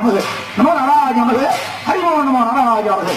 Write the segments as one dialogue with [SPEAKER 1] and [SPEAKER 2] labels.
[SPEAKER 1] நமது நமோ நாராஜ நமது ஹரிமோ நமோ நாராஜ நமது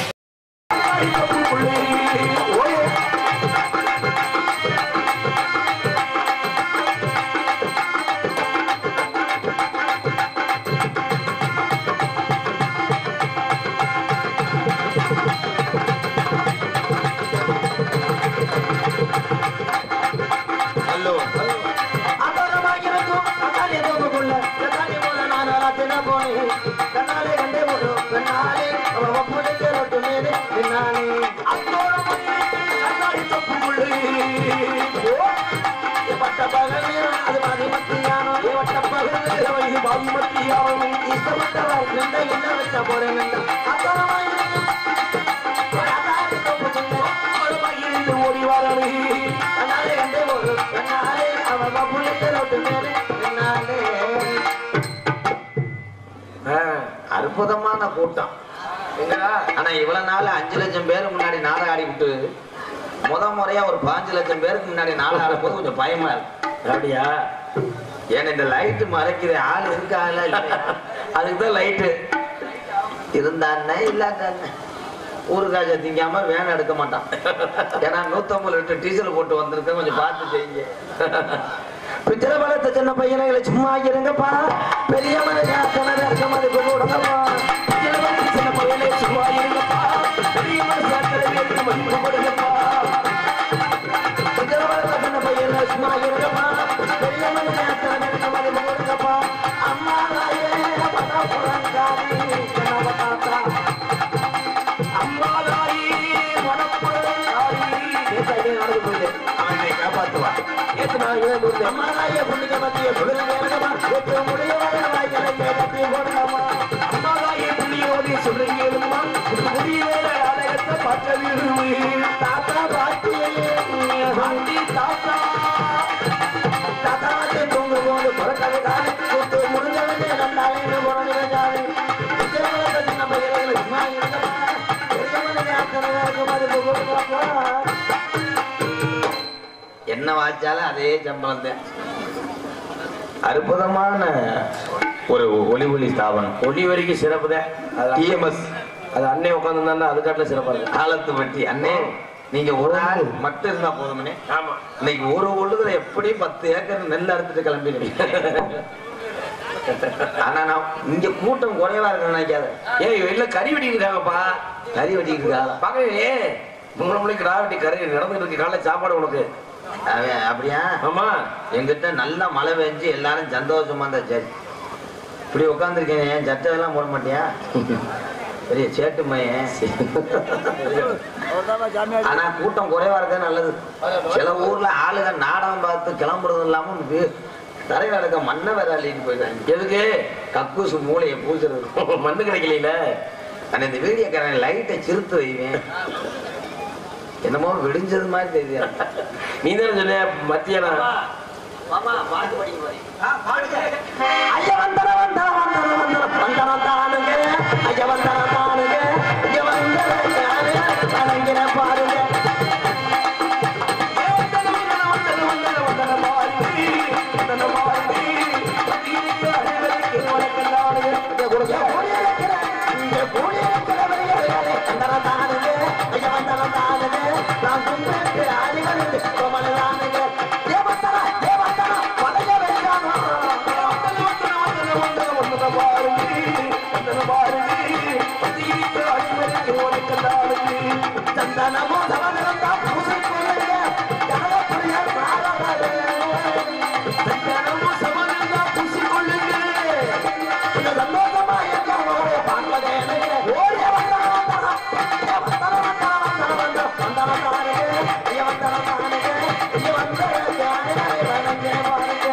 [SPEAKER 2] ஹலோ
[SPEAKER 3] அகலமாயிருக்கும் கண்ணாலே தூக்குக்குள்ள, கண்ணாலே போல நான் அலத்தின போனேன். கண்ணாலே கண்டே ஒரு பெண்ணாலே, அவ ஒப்புழைக்க ரொட்டு மேலே நின்னானே. கண்ணாடி தொப்புக்குள்ளே. ஓ, பட்ட பகல் நேரம் அது மதிமத்தியானோ, ஏ வட்ட பகல் நேரம் இது பாதிமத்தியானோ. இஷ்டப்பட்டவர் நின்ற என்ன வச்ச போறேன் நின்ற. அகலமாயிருக்கும் கண்ணாடி தொப்புக்குள்ள, அகலமாயிருந்து ஓடி வரவே. கண்ணாலே கண்டே ஒரு பெண்ணாலே, அவ ஒப்புழைக்க ரொட்டு மேலே நின்னானே.
[SPEAKER 2] ஆ, அற்புதமான கூட்டம் ஆனா இவ்வளவு நாள் அஞ்சு லட்சம் பேர் முன்னாடி நாடகம் ஆடி விட்டு முத முறையா ஒரு பாஞ்சு லட்சம் பேருக்கு முன்னாடி நாடகம் ஆடும் போது கொஞ்சம் பயமா இருக்கு
[SPEAKER 4] அப்படியா
[SPEAKER 2] ஏன்னா இந்த லைட்டு மறைக்கிற ஆள் இருக்காங்களா இல்லையா அதுக்கு தான் லைட்டு இருந்தாண்ணே இல்லாட்டாண்ணே ஊருக்காஜ திங்காம வேன் எடுக்க மாட்டான் ஏன்னா நூத்தம்பது லிட்டர் டீசல் போட்டு வந்திருக்கேன் கொஞ்சம் பார்த்து செய்யுங்க
[SPEAKER 3] பிச்சரை வளர்த்த சின்ன பையனைகளை சும்மா இருங்கப்பா பெரிய மனுஷன் இருக்க மாதிரி கொடுங்கப்பா பிச்சரை வளர்த்த சின்ன பையனை சும்மா இருங்கப்பா பெரிய மனுஷன் இருக்க மாதிரி கொடுங்கப்பா பிச்சரை வளர்த்த சின்ன பையனை சும்மா இருங்கப்பா பெரிய மனுஷன் இருக்க மாதிரி கொடுங்கப்பா அம்மா தாயே பதா புறங்காரி கனவ தாத்தா அம்மா தாயே வனப்புறங்காரி நேற்று நடந்து போயிடு
[SPEAKER 2] அவன் என்னை காப்பாத்துவான்
[SPEAKER 3] அம்மாதாய புண்ணிய மத்திய சுடல வேலகமா எட்டு முடிய வாய்களை கட்டி போடலாமா அம்மாதாய புண்ணியோதி சுடங்கேலுமா முடிய ஆலயத்தை பக்கத்தில் தாத்தா பாட்டி பாட்டி தாத்தா தாத்தா வாட்டி தூங்கு போது புறக்கதை தானே கூட்டு முடிஞ்சவனே நல்லாலே போனே ஜானே சின்ன பையன்களை சும்மா இருந்தமா பெரியவனுக்கு அத்தனை மாதிரி போடுவாப்பா
[SPEAKER 2] என்ன வாய்ச்சாலும் அதே சம்பளம் தான் அற்புதமான ஒரு ஒளி ஒளி ஸ்தாபனம்
[SPEAKER 4] ஒளி வரைக்கும் சிறப்பு தான்
[SPEAKER 2] டிஎம்எஸ்
[SPEAKER 4] அது அன்னை உட்காந்துருந்தா அது காட்டில சிறப்பா இருக்கு
[SPEAKER 2] காலத்து வட்டி அண்ணே நீங்க ஒரு ஆள் மட்டும் இருந்தா போதுமனே
[SPEAKER 4] ஆமா
[SPEAKER 2] இன்னைக்கு ஒரு ஒழுதுல எப்படி பத்து ஏக்கர் நெல் அறுத்துட்டு கிளம்பிடுவீங்க ஆனா நான் இங்க கூட்டம் குறைவா இருக்கு நினைக்காத
[SPEAKER 4] ஏய் வெளில கறி வெட்டிட்டு இருக்காங்கப்பா
[SPEAKER 2] கறி வெட்டிட்டு இருக்கா
[SPEAKER 4] பாக்கவே மூணு மணிக்கு ரா வெட்டி கறி நடந்துட்டு இருக்கு காலைல சாப்பாடு உனக்கு
[SPEAKER 2] அவன் அப்படியா
[SPEAKER 4] ஆமா
[SPEAKER 2] எங்கிட்ட நல்லா மழை பெஞ்சு எல்லாரும் சந்தோஷமா இருந்தா சரி இப்படி உட்காந்துருக்கேன் என் சட்டை எல்லாம் போட மாட்டியா பெரிய சேட்டு மையன் ஆனா கூட்டம் குறைவா இருக்க நல்லது சில ஊர்ல ஆளுங்க நாடகம் பார்த்து கிளம்புறது இல்லாம வி- தரையில இருக்க மண்ணை வேற அள்ளிட்டு போயிடுறாங்க
[SPEAKER 4] எதுக்கு
[SPEAKER 2] கக்கூசு மூளையை பூசுறது
[SPEAKER 4] மண்ணு கிடைக்கல
[SPEAKER 2] ஆனா இந்த வீடியோக்காரன் லைட்டை சிறுத்து வைவேன் என்னமோ விடிஞ்சது மாதிரி தெரியுது
[SPEAKER 4] நீ தானே சொன்ன மத்தியானம்
[SPEAKER 3] ஐயா வந்தன வந்தன வந்தன வந்தன வந்தன தானுங்க ஐயா வந்தன தானுங்க ஐயா வந்தன தானே வணங்கின பாருங்க நான் கும்பிட்டு ஆளுகளுக்கு கோமலானுங்க ஏவத்தன ஏவத்தன படைய வெஞ்சானோ சந்தனமோ சமதனம் தான் பூசை கொள்ளுங்க ஜனகப்புரிய பாரதரே சந்தனமோ சமதனம் தான் பூசி கொள்ளுங்க இந்த சந்தோஷமா இருக்கவங்களோட பார்ப்பதே ஓடிய வந்தன வந்தன வந்தன வந்தன வந்தன வந்தன வந்தன தானுங்க ஐய வந்தன தானுங்க ஐய வந்தன தானுங்க வணங்க பாருங்க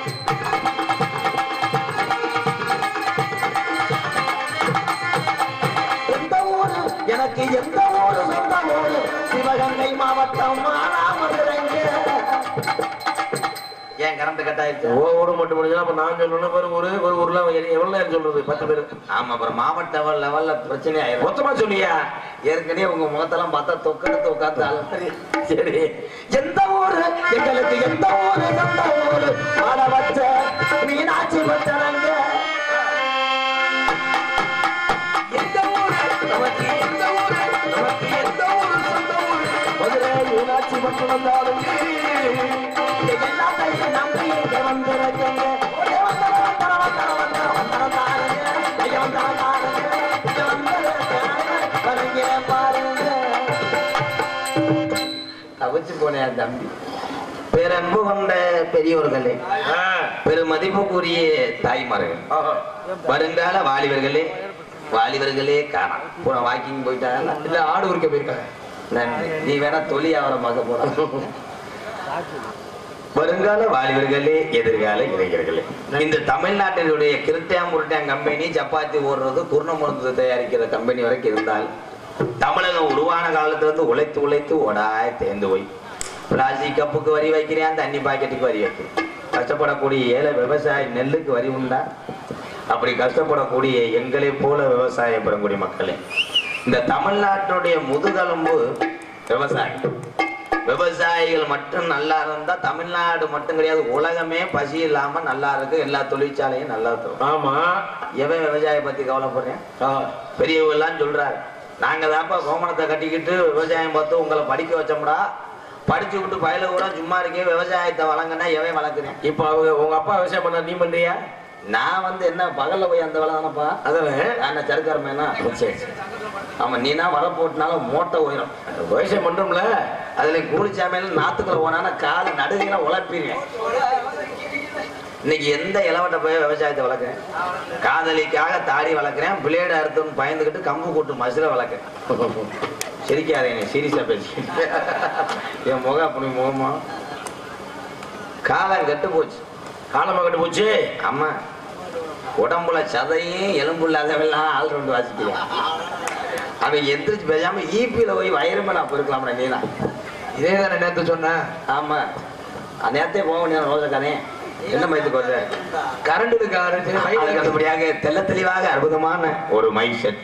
[SPEAKER 3] எந்த ஊரு எனக்கு எந்த ஊரு சொந்த ஊரு சிவகங்கை மாவட்டம் மானாமதுரைங்க
[SPEAKER 2] ஏன் கரண்ட் கட் ஆயிடுச்சு
[SPEAKER 4] ஓ ஊரு மட்டும் முடிஞ்சா அப்ப நான் சொல்லணும் பாரு ஒரு ஒரு ஊர்ல எ- எவ்வளவு நேரம் சொல்றது பத்து பேர்
[SPEAKER 2] ஆமா அப்புறம் மாவட்ட லெவல்ல பிரச்சனை ஆயிரும்
[SPEAKER 4] மொத்தமா சொல்லியா
[SPEAKER 2] ஏற்கனவே உங்க முகத்தெல்லாம் பார்த்தா தொக்கெடுத்து உட்காந்து அலறி
[SPEAKER 4] சரி
[SPEAKER 3] எந்த ஊரு எங்களுக்கு எந்த ஊரு சொந்த ஊரு ஆட வச்ச மீனாட்சி பச்சனங்க மீனாட்சி பட்டு வந்தாலும் எல்லாத்தையும் நம்பி இங்க வந்திருக்கீங்க ஏ வந்தர வந்தர வந்தர வந்தர வந்தர தாருங்க ஐயா வந்தர தாருங்க இங்க வந்திருக்காங்க வருங்க பாருங்க
[SPEAKER 2] தவிச்சு போனேன் தம்பி பேரன்பு கொண்ட பெரியோர்களே
[SPEAKER 4] ஆ.
[SPEAKER 2] பெருமதிப்புக்குரிய தாய்மார்கள்
[SPEAKER 4] ஆஹா.
[SPEAKER 2] வருங்கால வாலிபர்களே வாலிபர்களே காணாம் பூரா வாக்கிங் போயிட்டாங்களா
[SPEAKER 4] இல்ல ஆடு உரிக்க போயிருக்காங்க
[SPEAKER 2] நன்றி நீ வேணா தொழில் வியாபாரமாக போற வருங்கால வாலிபர்களே எதிர்கால இளைஞர்களே இந்த தமிழ்நாட்டினுடைய கிருட்டியாம் முருட்டியாம் கம்பெனி சப்பாத்தி ஓடுறது குருண மருந்து தயாரிக்கிற கம்பெனி வரைக்கும் இருந்தால் தமிழகம் உருவான காலத்துல இருந்து உழைத்து உழைத்து ஓடாய் தேர்ந்து போய் பிளாஸ்டிக் கப்புக்கு வரி வைக்கிறேன் தண்ணி பாக்கெட்டுக்கு வரி வைக்கிறேன் கஷ்டப்படக்கூடிய ஏழை விவசாயி நெல்லுக்கு வரி உண்டா அப்படி கஷ்டப்படக்கூடிய எங்களை போல விவசாயம் பெறக்கூடிய மக்களே இந்த தமிழ்நாட்டுடைய முதுகெலும்பு விவசாயம் விவசாயிகள் மட்டும் நல்லா இருந்தா தமிழ்நாடு மட்டும் கிடையாது உலகமே பசி இல்லாம நல்லா இருக்கு எல்லா தொழிற்சாலையும் நல்லா இருக்கும்
[SPEAKER 4] ஆமா
[SPEAKER 2] எவன் விவசாய பத்தி கவலைப்படுறேன்
[SPEAKER 4] ஆ.
[SPEAKER 2] பெரியவங்க எல்லாம் சொல்றாரு நாங்க தான்ப்பா கோமணத்தை கட்டிக்கிட்டு விவசாயம் பார்த்து உங்களை படிக்க வச்சோம்டா படிச்சு விட்டு பயல கூட சும்மா இருக்கே விவசாயத்தை வழங்கினா எவன் வளர்க்குறேன்
[SPEAKER 4] இப்ப அவங்க உங்க அப்பா விவசாயம் பண்ணா நீ பண்றியா
[SPEAKER 2] நான் வந்து என்ன பகல்ல போய் அந்த வேலை தானப்பா
[SPEAKER 4] அதானே
[SPEAKER 2] நான் சருக்காரமேனா
[SPEAKER 4] சரி சரி
[SPEAKER 2] ஆமா நீனா வர போட்டுனாலும் மூட்டை உயரும்
[SPEAKER 4] விவசாயம் பண்றோம்ல
[SPEAKER 2] அதுல கூலிச்சாமையில நாத்துக்குள்ள போனானா கால நடுவில உழப்பிடுவேன் இன்னைக்கு எந்த இளவட்ட போய் விவசாயத்தை வளர்க்குறேன் காதலிக்காக தாடி வளர்க்குறேன் பிளேடு அறுத்துன்னு பயந்துக்கிட்டு கம்பு கூட்டு மசுரை வளர்க்குறேன் சிரிக்காதீங்க சீரியஸா பேசி என் முகம் அப்படி முகமா காலம் கெட்டு போச்சு
[SPEAKER 4] காலமா கட்டு போச்சு
[SPEAKER 2] ஆமா உடம்புல சதையும் எலும்பு இல்லாதவெல்லாம் ஆள் ரெண்டு வாசிக்கிறேன் அவன் எந்திரிச்சு பேசாம ஈபியில போய் வயிறுமே நான் போயிருக்கலாம்டா நீனா
[SPEAKER 4] இதே தானே நேத்து சொன்னேன்
[SPEAKER 2] ஆமா நேரத்தே போக வேண்டிய ரோஜக்கானே என்ன மயத்துக்கு வர்ற
[SPEAKER 4] கரண்ட் இருக்கா
[SPEAKER 2] அதுக்கு அடுத்தபடியாக தெள்ள தெளிவாக அற்புதமான ஒரு மைக் செட்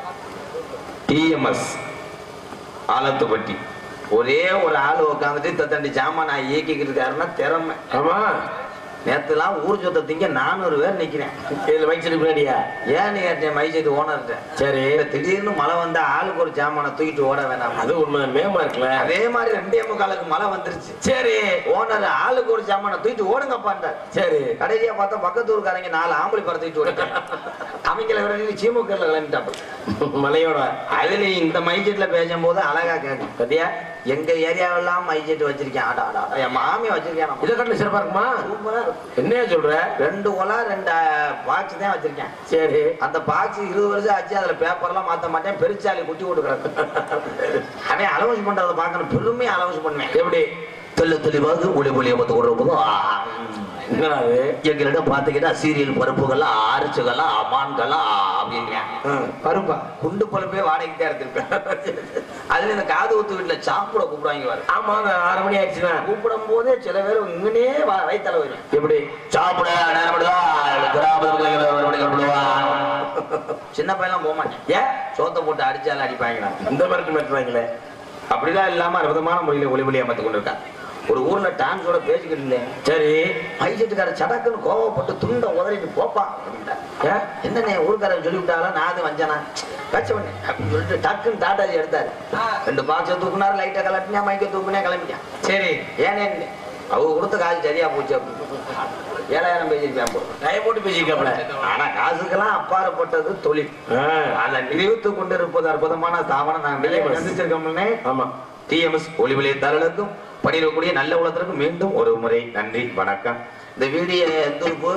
[SPEAKER 2] டிஎம்எஸ் ஆலத்துப்பட்டி ஒரே ஒரு ஆள் உட்காந்துட்டு தத்தண்டி சாமான் நான் இயக்கிக்கிட்டு இருக்காருன்னா திறமை
[SPEAKER 4] ஆமா
[SPEAKER 2] நேத்துலாம் ஊர் சொத்தை திங்க நானூறு பேர் நிக்கிறேன்
[SPEAKER 4] இதுல மைக் செட் பின்னாடியா
[SPEAKER 2] ஏன் நீ கேட்டேன் மைக் செட் ஓனர்கிட்ட
[SPEAKER 4] சரி
[SPEAKER 2] திடீர்னு மழை வந்தா ஆளுக்கு ஒரு சாமானை தூக்கிட்டு ஓட வேணாம்
[SPEAKER 4] அது உண்மை மேமா இருக்குல்ல
[SPEAKER 2] அதே மாதிரி ரெண்டே முக்காலுக்கு மழை வந்துருச்சு
[SPEAKER 4] சரி
[SPEAKER 2] ஓனர் ஆளுக்கு ஒரு சாமானை தூக்கிட்டு ஓடுங்கப்பான்ட்டார்
[SPEAKER 4] சரி
[SPEAKER 2] கடைசியா பார்த்தா பக்கத்து ஊருக்காரங்க நாலு ஆம்பளை பறந்துட்டு ஓடிட்டாங்க அவங்கள விட சீமுக்கர்ல கிளம்பிட்டாப்ப
[SPEAKER 4] மலையோட
[SPEAKER 2] அதுல இந்த மைஜெட்ல பேசும்போது அழகா கேட்கும்
[SPEAKER 4] பத்தியா
[SPEAKER 2] எங்க ஏரியாவெல்லாம் மைஜெட் வச்சிருக்கேன் ஆடா ஆடா ஆடா. என் மாமி வச்சிருக்கேன்
[SPEAKER 4] இதை கட்டில சிறப்பா இருக்குமா
[SPEAKER 2] சூப்பரா இருக்கும்.
[SPEAKER 4] என்னையா சொல்ற
[SPEAKER 2] ரெண்டு கொலா ரெண்டு பாக்ஸ் தான் வச்சிருக்கேன்
[SPEAKER 4] சரி
[SPEAKER 2] அந்த பாக்ஸ் இருபது வருஷம் ஆச்சு அதுல பேப்பர் எல்லாம் மாத்த மாட்டேன் பெருச்சாலி குட்டி போட்டு கிடக்கும் அவன் அலவன்ஸ் பண்றத பார்க்கணும் பெருமையா அலவன்ஸ் பண்ணுவேன்
[SPEAKER 4] எப்படி
[SPEAKER 2] தெல்ல தெளிவாக ஒளி ஒளியை பத்து கொடுக்கும்
[SPEAKER 4] என்னடா அது
[SPEAKER 2] எங்களிடம் பார்த்துக்கிட்டா சீரியல் பருப்புகள்லாம் ஆரிச்சுகள்லாம் அமான்கள்லாம் அப்படிங்க
[SPEAKER 4] பருப்பா
[SPEAKER 2] குண்டு பழுப்பே வாடகைக்கு தான் எடுத்திருப்பேன் அதுல இந்த காது ஊத்து வீட்டுல சாப்பிட கூப்பிடுவாங்க பாரு
[SPEAKER 4] ஆமா அந்த ஆறு மணி ஆயிடுச்சுன்னா
[SPEAKER 2] கூப்பிடும் போதே சில பேர் இங்கனே வயிற்றுல வரும்
[SPEAKER 4] எப்படி
[SPEAKER 2] சாப்பிட நேரப்படுதா கிராமத்துல சின்ன பையன்லாம் போக மாட்டேன்
[SPEAKER 4] ஏன்
[SPEAKER 2] சோத்தை போட்டு அடிச்சாலும் அடிப்பாங்கடா
[SPEAKER 4] இந்த மாதிரி மாட்டுறாங்களே
[SPEAKER 2] அப்படிலாம் இல்லாம அற்புதமான முறையில ஒளி ஒளி அமைத்து கொண்டிருக்கான் ஒரு ஊர்ல டான்ஸோட பேசிக்கிட்டு இருந்தேன்
[SPEAKER 4] சரி
[SPEAKER 2] மைசெட்டுக்கார சடக்குன்னு கோவப்பட்டு துண்டை உதறிட்டு போப்பான் அப்படின்ட்டார்.
[SPEAKER 4] ஏன்
[SPEAKER 2] என்னண்ணே ஊருக்காரன் சொல்லி விட்டாலும் நான் அது வஞ்சனா கச்சவனே அப்படின்னு சொல்லிட்டு டக்குன்னு டாட்டாஜி எடுத்தாரு ரெண்டு பாக்ஸை தூக்குனாரு லைட்டை கலட்டினா மைக்கை தூக்குனே கிளம்பிட்டான்
[SPEAKER 4] சரி
[SPEAKER 2] ஏனே அவங்க கொடுத்த காசு சரியா போச்சு அப்படின்னு ஏழாயிரம் பேசிருப்பேன் போ
[SPEAKER 4] டைய போட்டு பேசிருக்காப்ல
[SPEAKER 2] ஆனா காசுக்கெல்லாம் அப்பாற்பட்டது தொழில் அதை நினைவுத்து கொண்டிருப்பது அற்புதமான ஸ்தாபனம் நான் வெளியே சந்திச்சிருக்கோம்னே
[SPEAKER 4] ஆமா
[SPEAKER 2] டிஎம்எஸ் ஒளிவிலை தரலுக்கும் பணியிடக்கூடிய நல்ல உலகத்திற்கும் மீண்டும் ஒரு முறை நன்றி வணக்கம் இந்த வீடியோ எந்த உறுப்பு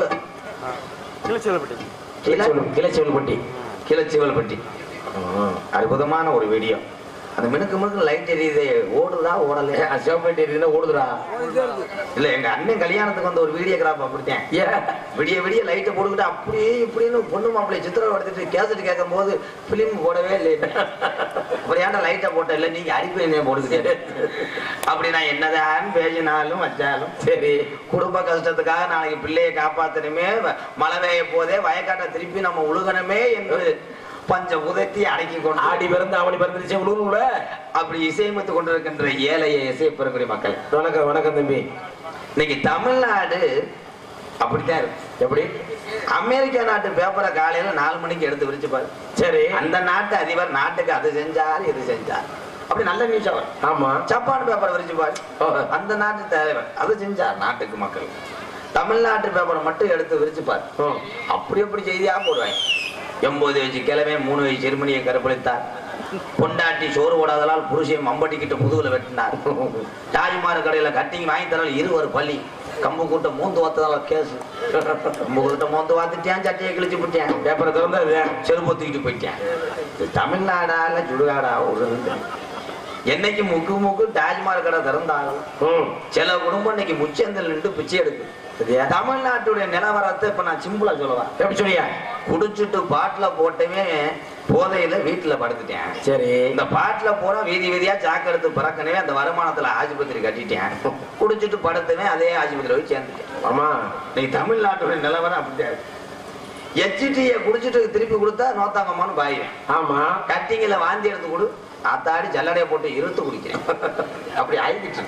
[SPEAKER 4] கிளச்செவல் கிளச்செவல்பட்டி
[SPEAKER 2] கிளச்சிவல்பட்டி அற்புதமான ஒரு வீடியோ அந்த மினுக்கு மினுக்கு லைட் எரியுது ஓடுதா ஓடலையா
[SPEAKER 4] சிவப்பேட்டை இருந்தா ஓடுதுடா
[SPEAKER 2] இல்ல எங்க அண்ணன் கல்யாணத்துக்கு வந்த ஒரு வீடியோகிராஃப் அப்படித்தான்
[SPEAKER 4] ஏன்
[SPEAKER 2] விடிய விடிய லைட்டை போட்டுக்கிட்டு அப்படியே இப்படின்னு பொண்ணு மாப்பிள்ளை சித்திரம் எடுத்துட்டு கேசட் கேட்கும் போது பிலிம் போடவே இல்லை அப்புறம் ஏன்டா லைட்டை போட்ட இல்லை நீங்க அடிப்பீங்க போட்டுக்கிட்டே அப்படி நான் என்னதான் பேசினாலும் வச்சாலும்
[SPEAKER 4] சரி
[SPEAKER 2] குடும்ப கஷ்டத்துக்காக நாளைக்கு பிள்ளையை காப்பாத்தணுமே வ- மழை பெய்ய போதே வயக்காட்டை திருப்பி நம்ம உழுகணுமே என்று பஞ்ச உதத்தி அடக்கி கொண்டு
[SPEAKER 4] ஆடி பிறந்து அவனி பிறந்துருச்சு விழுவுல
[SPEAKER 2] அப்படி இசையமைத்து கொண்டிருக்கின்ற ஏழைய இசை பெறக்கூடிய மக்கள்
[SPEAKER 4] வணக்கம் வணக்கம் தம்பி
[SPEAKER 2] இன்னைக்கு தமிழ்நாடு அப்படித்தான் இருக்கு
[SPEAKER 4] எப்படி
[SPEAKER 2] அமெரிக்கா நாட்டு பேப்பரை காலையில நாலு மணிக்கு எடுத்து விரிச்சு பாரு
[SPEAKER 4] சரி
[SPEAKER 2] அந்த நாட்டு அதிபர் நாட்டுக்கு அது செஞ்சார் இது செஞ்சார் அப்படி நல்ல நியூஸா வரும்
[SPEAKER 4] ஆமா
[SPEAKER 2] ஜப்பான் பேப்பர் விரிச்சு பாரு
[SPEAKER 4] ஓ.
[SPEAKER 2] அந்த நாட்டு தலைவர் அதை செஞ்சார் நாட்டுக்கு மக்கள் தமிழ்நாட்டு பேப்பரை மட்டும் எடுத்து விரிச்சு பாரு
[SPEAKER 4] ம்.
[SPEAKER 2] அப்படி அப்படி செய்தியா போடுவாங்க எண்பது வயசு கிழமை மூணு வயசு செருமனியை கருப்பளித்தார் பொண்டாட்டி சோறு போடாதலால் புருஷன் மம்பட்டிக்கிட்ட முதுகுல வெட்டினார் தாய்மார் கடையில கட்டிங் வாங்கி தரல இருவர் பள்ளி கம்பு கூட்ட மூந்து வாத்ததால கேஸ் கம்பு கூட்ட மூந்து வாத்துட்டேன் சட்டையை கிழிச்சு விட்டேன்
[SPEAKER 4] பேப்பரை திறந்தா இது
[SPEAKER 2] செருப்பு தூக்கிட்டு போயிட்டேன் இது தமிழ்நாடா இல்ல சுடுகாடா ஒரு என்னைக்கு முக்கு முக்கு டாஜ்மால் கடை திறந்தாலும்
[SPEAKER 4] ம்
[SPEAKER 2] சில குடும்பம் இன்னைக்கு முச்சந்தில் நின்று பிச்சை எடுக்கு
[SPEAKER 4] சரியா
[SPEAKER 2] தமிழ்நாட்டுடைய நிலவரத்தை இப்ப நான் சிம்பிளா சொல்லுவேன்
[SPEAKER 4] எப்படி சொல்லியா
[SPEAKER 2] குடிச்சிட்டு பாட்டுல போட்டவே போதையில வீட்டுல படுத்துட்டேன்
[SPEAKER 4] சரி
[SPEAKER 2] இந்த பாட்டுல போனா வீதி வீதியா சாக்கு எடுத்து பிறக்கனவே அந்த வருமானத்துல ஆஸ்பத்திரி கட்டிட்டேன் குடிச்சிட்டு படுத்தவே அதே ஆஸ்பத்திரி போய் சேர்ந்துட்டேன்
[SPEAKER 4] ஆமா
[SPEAKER 2] இன்னைக்கு தமிழ்நாட்டுடைய நிலவரம் அப்படிதான் இருக்கு எச்சிட்டிய குடிச்சிட்டு திருப்பி கொடுத்தா நோத்தாங்கம்மான்னு பாயுவேன்
[SPEAKER 4] ஆமா
[SPEAKER 2] கட்டிங்கில வாந்தி எடுத்து கொடு ஆத்தாடி ஜல்லடைய போட்டு இழுத்து குடிக்கிறேன் அப்படி ஆயிடுச்சு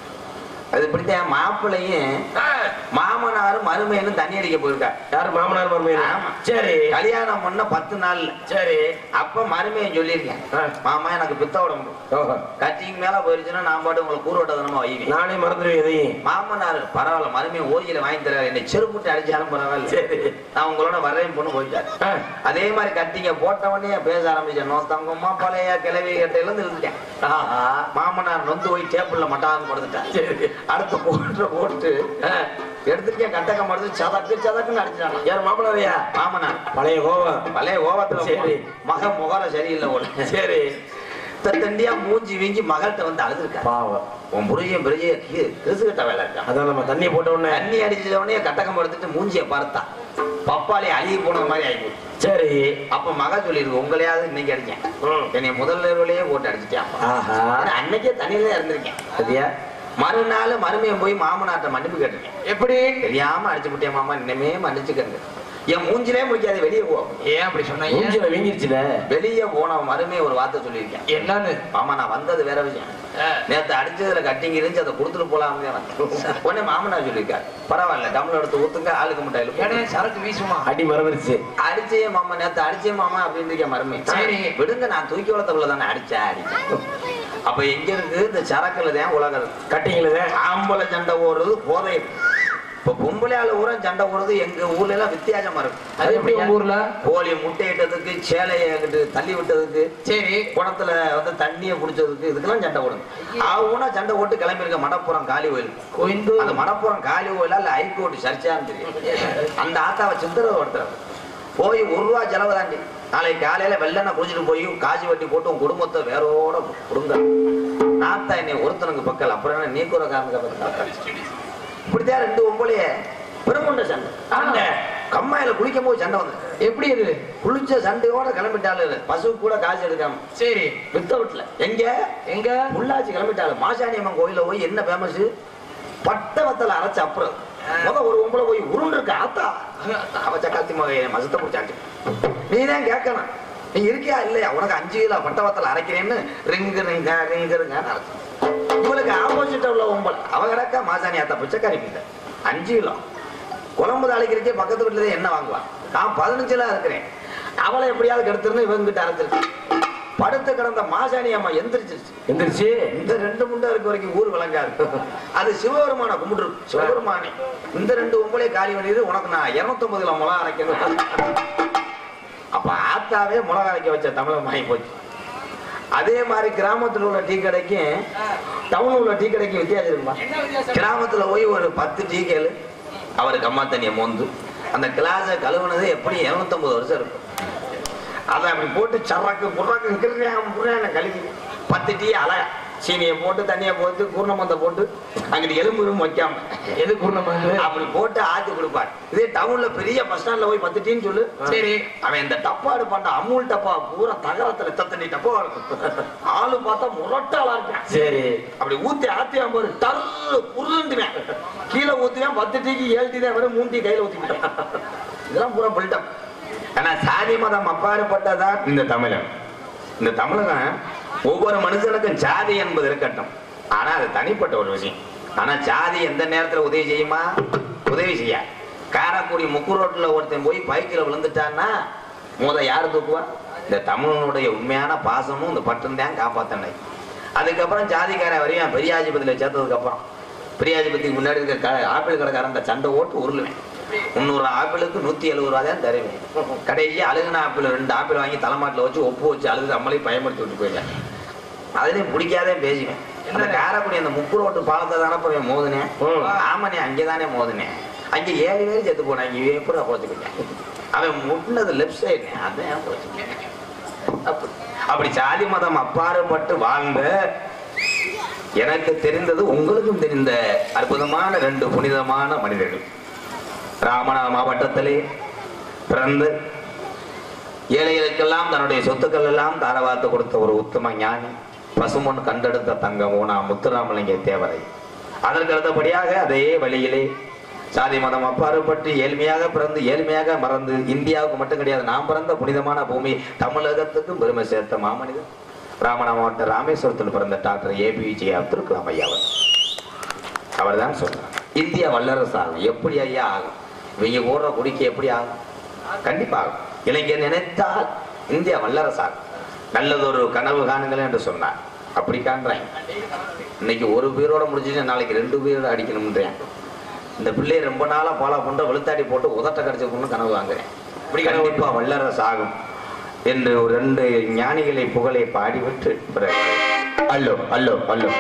[SPEAKER 2] அது இப்படித்தான் மாப்பிள்ளையும் மாமனாரும் மருமையனும் தண்ணி அடிக்க போயிருக்கா
[SPEAKER 4] யாரு மாமனார் மருமையா
[SPEAKER 2] ஆமா.
[SPEAKER 4] சரி
[SPEAKER 2] கல்யாணம் பண்ண பத்து நாள்ல
[SPEAKER 4] சரி
[SPEAKER 2] அப்ப மருமையன் சொல்லியிருக்கேன்
[SPEAKER 4] ஆ.
[SPEAKER 2] மாமா எனக்கு பித்த உடம்பு
[SPEAKER 4] ஓஹோ.
[SPEAKER 2] கட்டிங் மேல போயிருச்சுன்னா நான் பாட்டு உங்களை கூறுவட்டதனமா வைவேன்
[SPEAKER 4] நானே மறந்துடுவேன் எதையும்
[SPEAKER 2] மாமனார் பரவாயில்ல மருமையன் ஓயில வாங்கி தராரு என்னை செருப்புட்டு அடிச்சாலும் பரவாயில்ல
[SPEAKER 4] சரி
[SPEAKER 2] நான் உங்களோட வர்றேன் பொண்ணு போயிட்டாரு
[SPEAKER 4] ஆ.
[SPEAKER 2] அதே மாதிரி கட்டிங்க போட்ட உடனே பேச ஆரம்பிச்சேன் நோ தங்கம்மா பழைய கிளவி கட்டையில இருந்து இருந்துட்டேன்
[SPEAKER 4] ஆஹா.
[SPEAKER 2] மாமனார் நொந்து போய் டேபிள்ல மட்டான்னு படுத்துட்டேன்
[SPEAKER 4] சரி
[SPEAKER 2] அடுத்து போட்டு போட்டு
[SPEAKER 4] ஆ.
[SPEAKER 2] எடுத்துருக்கேன் கட்டக்க மடுத்து சதக்கு சதக்குன்னு அடிச்சிட்டாங்க
[SPEAKER 4] யார் மாமனாரையா
[SPEAKER 2] மாமனார்
[SPEAKER 4] பழைய கோவம்
[SPEAKER 2] பழைய ஓவத்துல
[SPEAKER 4] சரி.
[SPEAKER 2] மக முகர சரியில்லை ஒண்ணு
[SPEAKER 4] சரி
[SPEAKER 2] தண்டியா மூஞ்சி வீங்கி மகள்கிட்ட வந்து அழுதுருக்கா
[SPEAKER 4] பாவம்
[SPEAKER 2] உன் புரியும் பெரிய கிறிசு கட்ட வேலை இருக்கான்
[SPEAKER 4] அதான் நம்ம தண்ணியை போட்ட உடனே
[SPEAKER 2] தண்ணி அடிச்சவனே கட்டக்கம் எடுத்துட்டு மூஞ்சிய பார்த்தா பப்பாளி அழுகி போன மாதிரி ஆயிப்போச்சு
[SPEAKER 4] சரி
[SPEAKER 2] அப்ப மக சொல்லிருக்கு உங்களையாவது இன்னைக்கு அடிச்சேன்
[SPEAKER 4] ம்.
[SPEAKER 2] என்னை முதல்ல இரவுலயே போட்டு அடிச்சிட்டேன்
[SPEAKER 4] ஆஹா
[SPEAKER 2] அன்னைக்கே தண்ணியில இருந்திருக்கேன்
[SPEAKER 4] சரியா
[SPEAKER 2] மறுநாள் மருமையன் போய் மாமனார்ட்ட மன்னிப்பு கேட்டிருக்கேன்
[SPEAKER 4] எப்படி
[SPEAKER 2] தெரியாம அடிச்சு விட்டேன் மாமா இனிமே மன்னிச்சுக்கங்க என் மூஞ்சிலே முடிக்காது வெளியே போ
[SPEAKER 3] ஏன் அப்படி சொன்னீங்க
[SPEAKER 4] மூஞ்சில வீங்கிருச்சுல
[SPEAKER 2] வெளியே போன மருமையை ஒரு வார்த்தை சொல்லியிருக்கேன்
[SPEAKER 3] என்னன்னு
[SPEAKER 2] மாமா நான் வந்தது வேற விஷயம் நேத்து அடிச்சதுல கட்டிங் இருந்துச்சு அதை கொடுத்துட்டு போலாம்னு வந்தேன் உடனே மாமனார் சொல்லியிருக்காரு பரவாயில்ல டம்ளர் எடுத்து ஊத்துங்க ஆளுக்கு முட்டாயில
[SPEAKER 3] ஏன்னா சரக்கு வீசுமா
[SPEAKER 4] அடி மறந்துருச்சு
[SPEAKER 2] அடிச்சே மாமா நேத்து அடிச்சே மாமா அப்படின்னு இருக்கேன் மருமை
[SPEAKER 3] சரி.
[SPEAKER 2] விடுங்க நான் தூக்கி வளர்த்தவள தானே அடிச்சேன் அடிச்சேன் அப்ப எங்க இருக்கு இந்த சரக்குல தான் உலகம் இருக்கு.
[SPEAKER 4] கட்டிங்களே
[SPEAKER 2] ஆம்பளை சண்டை ஓடுறது போதை இப்ப பொம்பளை ஆளு ஊரா சண்டை ஓடுறது எங்க ஊர்ல எல்லாம் வித்தியாசமா இருக்கு
[SPEAKER 3] அது எப்படி உங்க ஊர்ல
[SPEAKER 2] கோழி முட்டையிட்டதுக்கு சேலையை அங்கிட்டு தள்ளி விட்டதுக்கு
[SPEAKER 3] சரி
[SPEAKER 2] குளத்துல வந்து தண்ணியை குடிச்சதுக்கு இதுக்கெல்லாம் சண்டை ஓடுங்க ஆகுனா சண்டை ஓட்டு கிளம்பியிருக்க மடப்புறம் காளி கோயில்
[SPEAKER 3] கோயந்து
[SPEAKER 2] அந்த மடப்புறம் காளி கோயிலா இல்ல ஹைகோர்ட் சர்ச்சான்னு தெரியும் அந்த ஆத்தாவை சித்திரவை ஒருத்தர் போய் ஒரு ரூபா செலவு தாண்டி நாளைக்கு காலையில வெள்ளனை குடிச்சிட்டு போய் காசு வட்டி போட்டு உன் குடும்பத்தை வேரோட கொடுங்க நாத்தா என்னை ஒருத்தனுக்கு பக்கல் அப்புறம் என்ன நீ கூற காரணத்துக்கு இப்படித்தான் ரெண்டு ஒம்பளைய பெருமுண்ட சண்டை
[SPEAKER 3] சண்டை.
[SPEAKER 2] கம்மாயில குளிக்கும் போது சண்டை வந்து
[SPEAKER 3] எப்படி இது
[SPEAKER 2] குளிச்ச சண்டையோட கிளம்பிட்டாலு பசு கூட காசு எடுக்காம
[SPEAKER 3] சரி
[SPEAKER 2] வித்த வீட்டுல எங்க
[SPEAKER 3] எங்க
[SPEAKER 2] பொள்ளாச்சி கிளம்பிட்டாரு மாசாணி அம்மன் கோயில்ல போய் என்ன ஃபேமஸ் பட்ட வத்தல அரைச்ச அப்புறம் முத ஒரு ஒம்பளை போய் உருண்டிருக்க ஆத்தா அவ சக்காத்தி மக மசத்தை பிடிச்சாச்சு நீ தான் கேட்கணும் நீ இருக்கியா இல்லையா உனக்கு அஞ்சு கிலோ பட்ட வத்தல அரைக்கிறேன்னு ரிங்கு ரிங்க ரிங்கு ரிங்க அரைச்சு இவளுக்கு ஆப்போசிட்டா உள்ள ஒம்பளை அவ கிடக்கா மாசாணி ஆத்தா பிச்சைக்காரி மீட்ட அஞ்சு கிலோ குழம்பு தாளிக்கிறதுக்கே பக்கத்து வீட்டுல தான் என்ன வாங்குவான் நான் பதினஞ்சுல இருக்கிறேன் அவளை எப்படியாவது கெடுத்துருந்து இவங்கிட்ட அரைச்சிருச்சு படுத்து கிடந்த மாசாணி அம்மா எந்திரிச்சிருச்சு
[SPEAKER 4] எந்திரிச்சு
[SPEAKER 2] இந்த ரெண்டு முண்டை இருக்க வரைக்கும் ஊர் விளங்காது அது சிவபெருமான கும்பிட்டு சிவபெருமானே இந்த ரெண்டு ஒம்பளை காலி பண்ணிடு உனக்கு நான் இருநூத்தொன்பது கிலோ மிளகா அரைக்கணும் அப்ப ஆத்தாவே மிளகா அரைக்க வச்ச தமிழகம் ஆகி போச்சு அதே மாதிரி கிராமத்துல உள்ள டீ கடைக்கும் டவுன்ல உள்ள டீ கடைக்கும் வித்தியாசம் இருக்குமா
[SPEAKER 3] என்ன வித்தியாசம்
[SPEAKER 2] கிராமத்துல போய் ஒரு பத்து டீ கேளு அவருக்கு அம்மா தண்ணியை மோந்து அந்த கிளாஸை கழுவுனது எப்படி 250 வருஷம் இருக்கும் அதை அப்படி போட்டு சரக்கு புறாக்கு புறாங்க கழுவி பத்து டீ அழகா சீனியை போட்டு தண்ணியை போட்டு கூர்ணமந்த போட்டு அங்கிட்டு எலும்பு எலும்பு வைக்காம
[SPEAKER 3] எது கூர்ணமாங்க
[SPEAKER 2] அப்படி போட்டு ஆத்தி கொடுப்பார் இதே டவுன்ல பெரிய பஸ் ஸ்டாண்ட்ல போய் பத்து டீன்னு சொல்லு
[SPEAKER 3] சரி
[SPEAKER 2] அவன் இந்த டப்பா எடுப்பான்டா அமுல் டப்பா பூரா தகரத்துல தத்தண்ணி டப்பா இருக்கும் ஆளு பார்த்தா முரட்டாளா இருக்கான்
[SPEAKER 4] சரி
[SPEAKER 2] அப்படி ஊத்தி ஆத்தி பாரு டர்ரு புருண்டுவேன் கீழே ஊத்துவேன் பத்து டீக்கு ஏழு டீ தான் வரும் மூணு டீ கையில ஊத்திக்கிட்டேன் இதெல்லாம் பூரா பில்டப் ஆனா சாதி மதம் அப்பாற்பட்டதா இந்த தமிழன் இந்த தமிழகம் ஒவ்வொரு மனுஷனுக்கும் சாதி என்பது இருக்கட்டும் ஆனா அது தனிப்பட்ட ஒரு விஷயம் ஆனா சாதி எந்த நேரத்துல உதவி செய்யுமா உதவி செய்ய காரக்குடி முக்கு ரோட்ல ஒருத்தன் போய் பைக்கில் விழுந்துட்டான்னா முத யாரு தூக்குவா இந்த தமிழனுடைய உண்மையான பாசமும் இந்த பட்டும் தான் காப்பாத்தனை அதுக்கப்புறம் ஜாதிக்காரன் வரையும் பெரியாஜிபதியில் சேர்த்ததுக்கு அப்புறம் பெரியாஜிபதிக்கு முன்னாடி இருக்க க ஆப்பிள் கடைக்காரன் அந்த சண்டை ஓட்டு உருளுவேன் முந்நூறு ஆப்பிளுக்கு நூத்தி எழுபது ரூபா தான் தருவேன் கடைசி அழுகுன ஆப்பிள் ரெண்டு ஆப்பிள் வாங்கி தலைமாட்டில் வச்சு ஒப்பு வச்சு அழுது நம்மளையும் பயன்படுத்தி விட்டு போயிட்டேன் அதுலயும் பிடிக்காதே பேசுவேன் அந்த காரைக்குடி அந்த முக்கு ரோட்டு பாலத்தை தானே போய் மோதுனேன்
[SPEAKER 4] ம்.
[SPEAKER 2] ஆமாண்ணே அங்கேதானே மோதுனேன் அங்கே ஏழு பேர் செத்து போனாங்க இவன் எப்படி போச்சுக்கிட்டேன் அவன் முட்டினது லெஃப்ட் சைடு அதான் போச்சுக்கிட்டேன் அப்படி அப்படி சாதி மதம் அப்பாறுபட்டு வாழ்ந்த எனக்கு தெரிந்தது உங்களுக்கும் தெரிந்த அற்புதமான ரெண்டு புனிதமான மனிதர்கள் ராமநாத மாவட்டத்திலே பிறந்து ஏழைகளுக்கெல்லாம் தன்னுடைய சொத்துக்கள் எல்லாம் தாரவாத்து கொடுத்த ஒரு உத்தம ஞானி பசுமொன் கண்டெடுத்த தங்கம் ஊனா முத்துராமலிங்க தேவரை அதற்கு அடுத்தபடியாக அதே வழியிலே சாதி மதம் அப்பாறுபட்டு ஏழ்மையாக பிறந்து ஏழ்மையாக மறந்து இந்தியாவுக்கு மட்டும் கிடையாது நாம் பிறந்த புனிதமான பூமி தமிழகத்துக்கும் பெருமை சேர்த்த மாமனிதன் ராமநாத மாவட்ட ராமேஸ்வரத்தில் பிறந்த டாக்டர் ஏபிஜே அப்துல் கலாம் ஐயா அவர் அவர்தான் சொன்னார் இந்தியா வல்லரசு ஆகும் எப்படி ஐயா ஆகும் இவங்க ஓடுற குடிக்கு எப்படி ஆகும் கண்டிப்பா ஆகும் இளைஞர் நினைத்தால் இந்தியா வல்லரசு ஆகும் நல்லதொரு கனவு காணுங்கள் என்று சொன்னார் அப்படி காண்றாங்க இன்னைக்கு ஒரு பேரோட முடிஞ்சுட்டு நாளைக்கு ரெண்டு பேரோட அடிக்கணும்ன்றேன் இந்த பிள்ளையை ரொம்ப நாளா ஃபாலோ பண்ற வெளுத்தாடி போட்டு உதட்ட கடிச்சுக்கணும்னு கனவு வாங்குறேன் இப்படி கண்டிப்பா வல்லரசு ஆகும் என்று ஒரு ரெண்டு ஞானிகளை புகழை பாடிவிட்டு பிறகு அல்லோ அல்லோ அல்லோ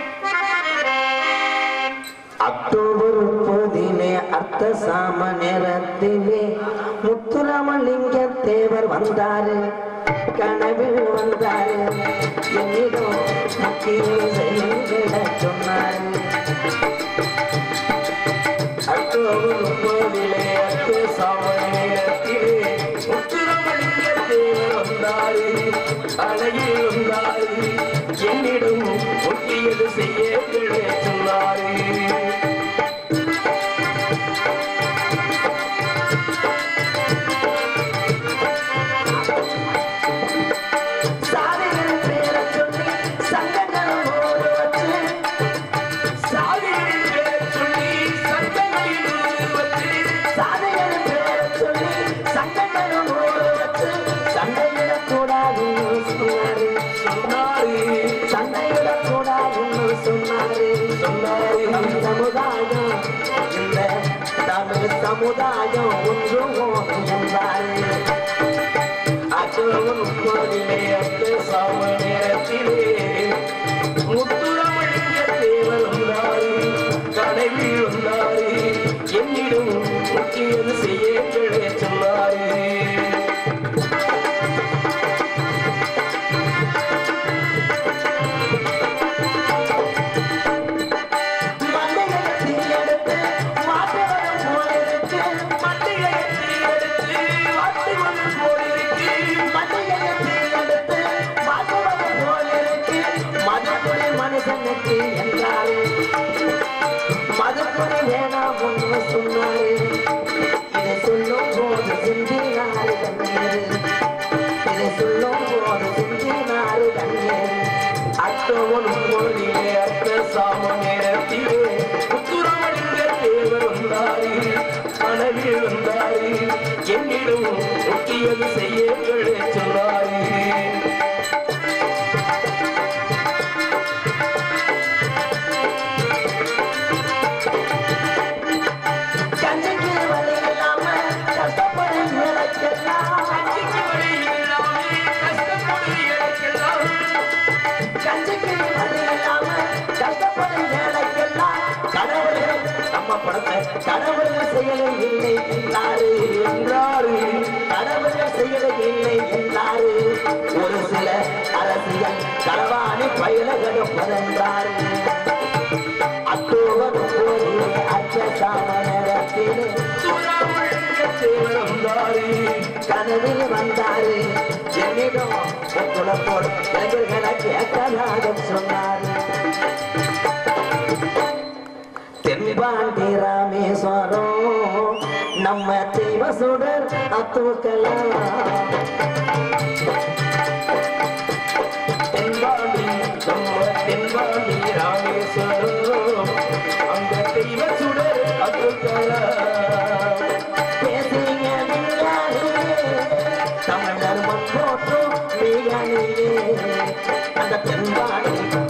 [SPEAKER 2] அக்டோபர் முப்பதிலே அர்த்த சாம நேரத்திலே முத்துராமலிங்க தேவர் வந்தாரு கனவில் வந்தாரு என்னிடம் முக்கிய செயல்களை சொன்னாரு அக்டோபர் முப்பதிலே அர்த்த சாம நேரத்திலே முத்துராமலிங்க தேவர் வந்தாரு அழகில் வந்தாரு என்னிடம் முக்கியது செய்ய சொன்னாரு சாதிகளின் பேரைச் சொல்லி சங்கங்கள் ஓட வச்சு சாதிகளின் பேரைச் சொல்லி சங்கங்களில் வச்சு சாதிகளின் பேரைச் சொல்லி சங்கங்கள் ஓட வச்சு சண்டையிடக்கூடாதுன்னு சொன்னாரு சொன்னாரு சண்டையிடக்கூடாதுன்னு சொன்னாரு சொன்னாரு நம் சமுதாயம் இந்த தமிழ் சமுதாயம் ஒன்று என்றாரு அச்சோவன் உட்பதிலே அத்த சாம நேரத்திலே முத்துராமலிங்க தேவர் வந்தாரு கடைவில் வந்தாரு என்னிடம் முக்கியது செய்ய சொன்னாரு மண்டையத்தை எடுத்து மாட்டுவதும் போலிருக்கு மண்டையத்தை எடுத்து மாட்டுவதும் போலிருக்கு மண்டையத்தை எடுத்து மாட்டுவதும் போலிருக்கு மதுக்குடி மனுஷனுக்கு என்றாரு மதுக்குடி வேணாம் ஒன்று சொன்னாரு இதை சொல்லும் போது சிந்தினாரு கண்ணீர் இதை சொல்லும் போது சிந்தினாரு கண்ணீர் அட்டவன் போதிலே அட்ட சாம நேரத்திலே முத்துராமலிங்க தேவர் வந்தாரு மனதில் வந்தாரு என்னிடம் முக்கியது செய்ய சொன்னாரு கண்ணுக்கு வலி இல்லாம கஷ்டப்படும் எனக்கெல்லாம் கண்ணுக்கு வலி இல்லாம கஷ்டப்படும் எனக்கெல்லாம் கஞ்சிக்கு வழி இல்லாம கஷ்டப்படும் ஏழைக்கெல்லாம் கடவுளே நம்ம படத்தை கடவுள் செயலை இல்லை என்றாரு என்றாரு கடவுள் செயலை இல்லை என்றாரு ஒரு சில அரசியல் களவாணி பயலகளும் பிறந்தாரு அக்டோபர் போதிலே அச்ச சாமனத்திலே வந்தாரு கனவில் வந்தாரு என்னிடம் குலத்தோடு இளைஞர்களை கேட்கலாக சொன்னார் தென்பாண்டி ராமேஸ்வரம் நம்ம தெய்வ சுடர் அத்துக்கலாம் தென்பாண்டி நம்ம தென்பாண்டி ராமேஸ்வரம் அந்த தெய்வ சுடர் அத்துக்கலாம் பேசிய விஞ்ஞானியே, தமிழர் மண் போற்றும் விஞ்ஞானியே, அந்த தென்பாண்டி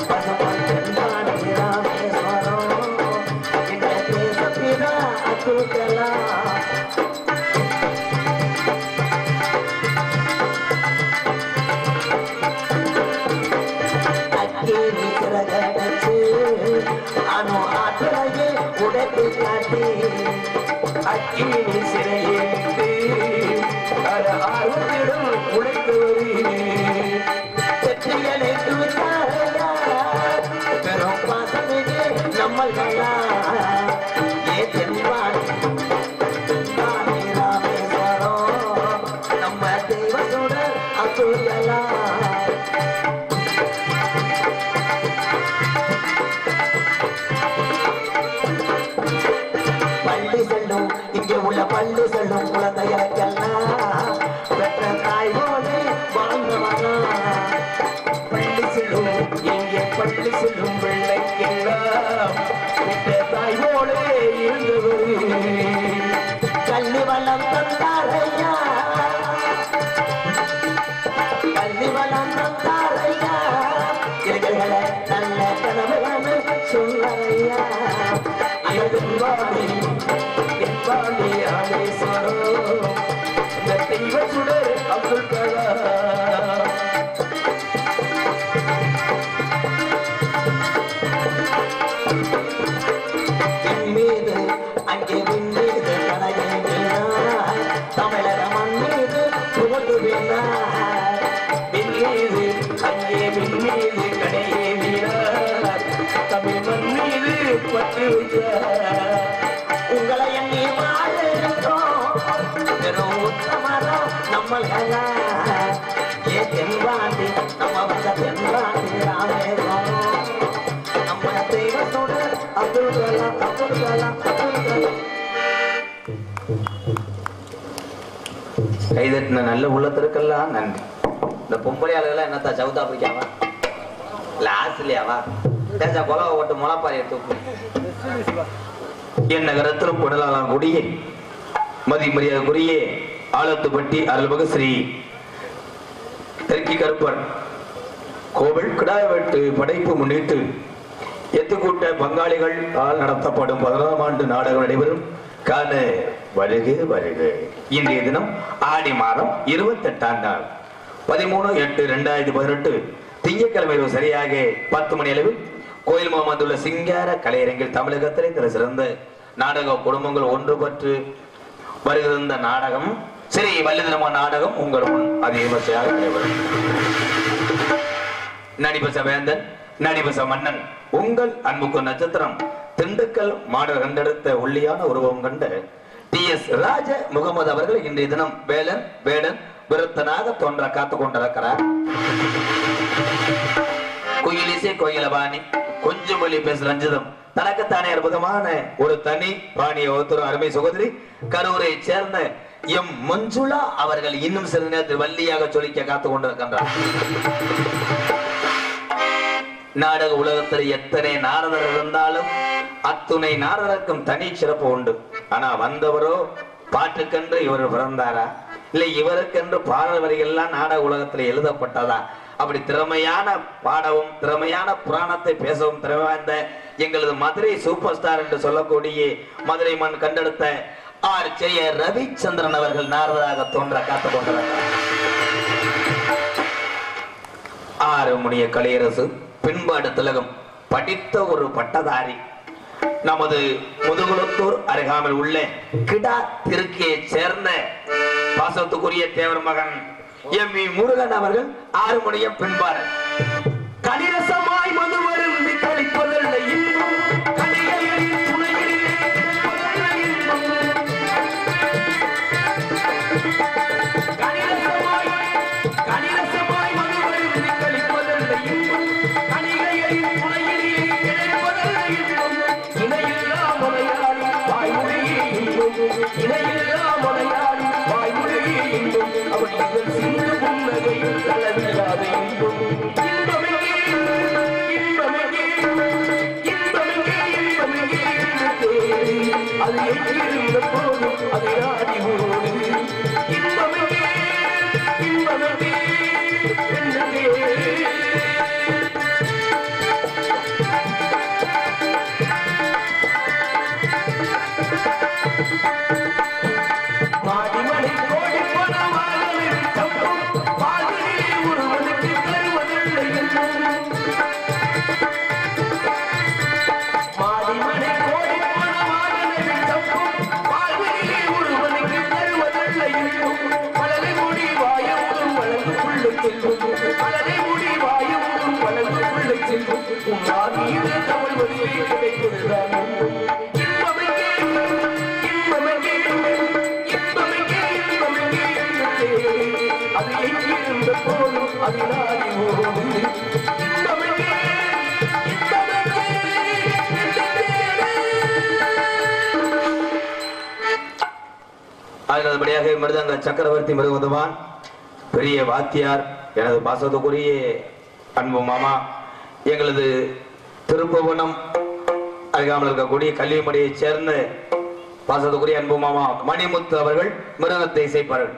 [SPEAKER 3] மாட்டி அக்கினி சிறையிட்டு அட ஆர்வத்திடம் உழைத்து வருகிறேன் வெற்றிகளை துவித்தாரையா பெரும் பாசமிகு நம்மள்களா ஏ தென்பாடி தானே ராமேஸ்வரம் நம்ம தெய்வத்தோட அசுரலா பள்ளி செல்லும் இங்கே உள்ள பள்ளி செல்லும் குழந்தைகளுக்கெல்லாம் பெற்ற தாய் போலே வாழ்ந்தவனா பள்ளி செல்லும் இங்கே பள்ளி செல்லும் பிள்ளைக்கெல்லாம் பெற்ற தாய் போலே இருந்தவர் கல்வி வளம் தந்தாரையா கல்வி வளம் தந்தாரையா இளைஞர்களை நல்ல கனவுகளை சொன்னாரையா எதிர்வாடி எதிர்வாடி ராமேஸ்வரம் இந்த தெய்வ சுடர் அப்துல் கலாம் என் மீது அங்கே விண் மீது கனகை வீணாய் தமிழக மண் மீது புகழ் வீணாய் விண் மீது அங்கே விண் மீது கடையே வீணாய் தமிழ் மண் மீது பற்று வைத்தார் உங்களை எண்ணி வாழ்கின்றோம் வெறும் உத்தமரா நம்மளா ஏ தென்பாண்டி நம்ம வந்த தென்பாண்டி ராமேஸ்வரம் நம்ம தெய்வத்தோட அப்துல் கலாம் அப்துல் கலாம் அப்துல் கலாம்
[SPEAKER 2] கைதட்டின நல்ல உள்ளத்திற்கெல்லாம் நன்றி இந்த பொம்பளை ஆளுகளாம் என்னத்தா சவுத் ஆப்பிரிக்காவா இல்ல ஆஸ்திரேலியாவா தேசா கொலவை ஓட்டு முளப்பாரி எடுத்து என் நகரத்திலும் புனலாலாம் குடியே மதி மரியாதைக்குரிய ஆலத்துப்பட்டி அருள்மிகு ஸ்ரீ தெற்கி கருப்பன் கோவில் கிடாய வெட்டு படைப்பு முன்னிட்டு எத்துக்கூட்ட பங்காளிகள் ஆல் நடத்தப்படும் பதினொன்றாம் ஆண்டு நாடகம் நடைபெறும் காண வருக வருக இன்றைய தினம் ஆடி மாதம் இருபத்தெட்டாம் நாள் பதிமூணு எட்டு ரெண்டாயிரத்தி பதினெட்டு திங்கட்கிழமை இரவு சரியாக பத்து மணி அளவில் கோயில் முகமதுள்ள சிங்கார கலையரங்கில் தமிழகத்திலே திரு சிறந்த நாடக குடும்பங்கள் ஒன்றுபட்டு வருகிற இந்த நாடகம் சரி வல்லுதனமா நாடகம் உங்கள் முன் அதிகபட்சமாக நடைபெறும் நடிபச வேந்தன் நடிபச மன்னன் உங்கள் அன்புக்கு நட்சத்திரம் திண்டுக்கல் மாடர் கண்டெடுத்த ஒல்லியான உருவம் கண்ட டி எஸ் ராஜ முகமது அவர்கள் இன்றைய தினம் வேலன் வேடன் விருத்தனாக தோன்ற காத்து கொண்டிருக்கிறார் குயிலிசை கோயிலபாணி கொஞ்சம் மொழி பேச ரஞ்சிதம் தனக்குத்தானே அற்புதமான ஒரு தனி பாணிய ஒருத்தரும் அருமை சகோதரி கரூரை சேர்ந்த எம் மஞ்சுளா அவர்கள் இன்னும் சிறிது நேரத்தில் வள்ளியாக சொலிக்க காத்து கொண்டிருக்கின்றார் நாடக உலகத்தில் எத்தனை நாரதர் இருந்தாலும் அத்துணை நாரதருக்கும் தனி சிறப்பு உண்டு ஆனா வந்தவரோ பாட்டுக்கென்று இவர் பிறந்தாரா இல்லை இவருக்கென்று பாடல் வரிகள்லாம் நாடக உலகத்தில் எழுதப்பட்டதா அப்படி திறமையான பாடவும் திறமையான புராணத்தை பேசவும் திறமை வாய்ந்த எங்களது மதுரை சூப்பர் ஸ்டார் என்று சொல்லக்கூடிய மதுரை மண் கண்டெடுத்த ஆர் ஜெய ரவிச்சந்திரன் அவர்கள் நாரதராக தோன்ற காத்துக் கொண்டிருக்கிறார் ஆறு முனிய கலையரசு பின்பாடு திலகம் படித்த ஒரு பட்டதாரி நமது முதுகுளத்தூர் அருகாமையில் உள்ள கிடா திருக்கியை சேர்ந்த பாசத்துக்குரிய தேவர் மகன் எம் வி முருகன் அவர்கள் ஆறு மணிய பின்பாடு கணிரசமாய் மது வருந்தி கழிப்பதில்லை இன்பம் கணிகையின் துணையிலே கழிப்பதில்லை இன்பம். கணிரசமாய் கணிரசமாய் மது வருந்தி கழிப்பதில்லை இன்பம் கணிகையின் துணையிலே கிடைப்பதில்லை இன்பம் இணையில்லா முறையாடி வாய்மொழியே இன்பம் இணையில்லா முறையாடி வாய்மொழியே இன்பம் அவள் இதழ் சிந்து புன்னகையில் அளவில்லாத இன்பம் இன்பமே
[SPEAKER 3] அவிநாடி ஓடி தமிழே தமிழே
[SPEAKER 2] அதனதுபடியாக மிருதங்க சக்கரவர்த்தி மிருதவான் பெரிய வாத்தியார் எனது பாசத்துக்குரிய அன்பு மாமா எங்களது திருப்புவனம் அருகாமல் இருக்கக்கூடிய கல்விமடியைச் சேர்ந்த பாசத்துக்குரிய அன்பு மாமா மணிமுத்து அவர்கள் மிருதத்தை இசைப்பார்கள்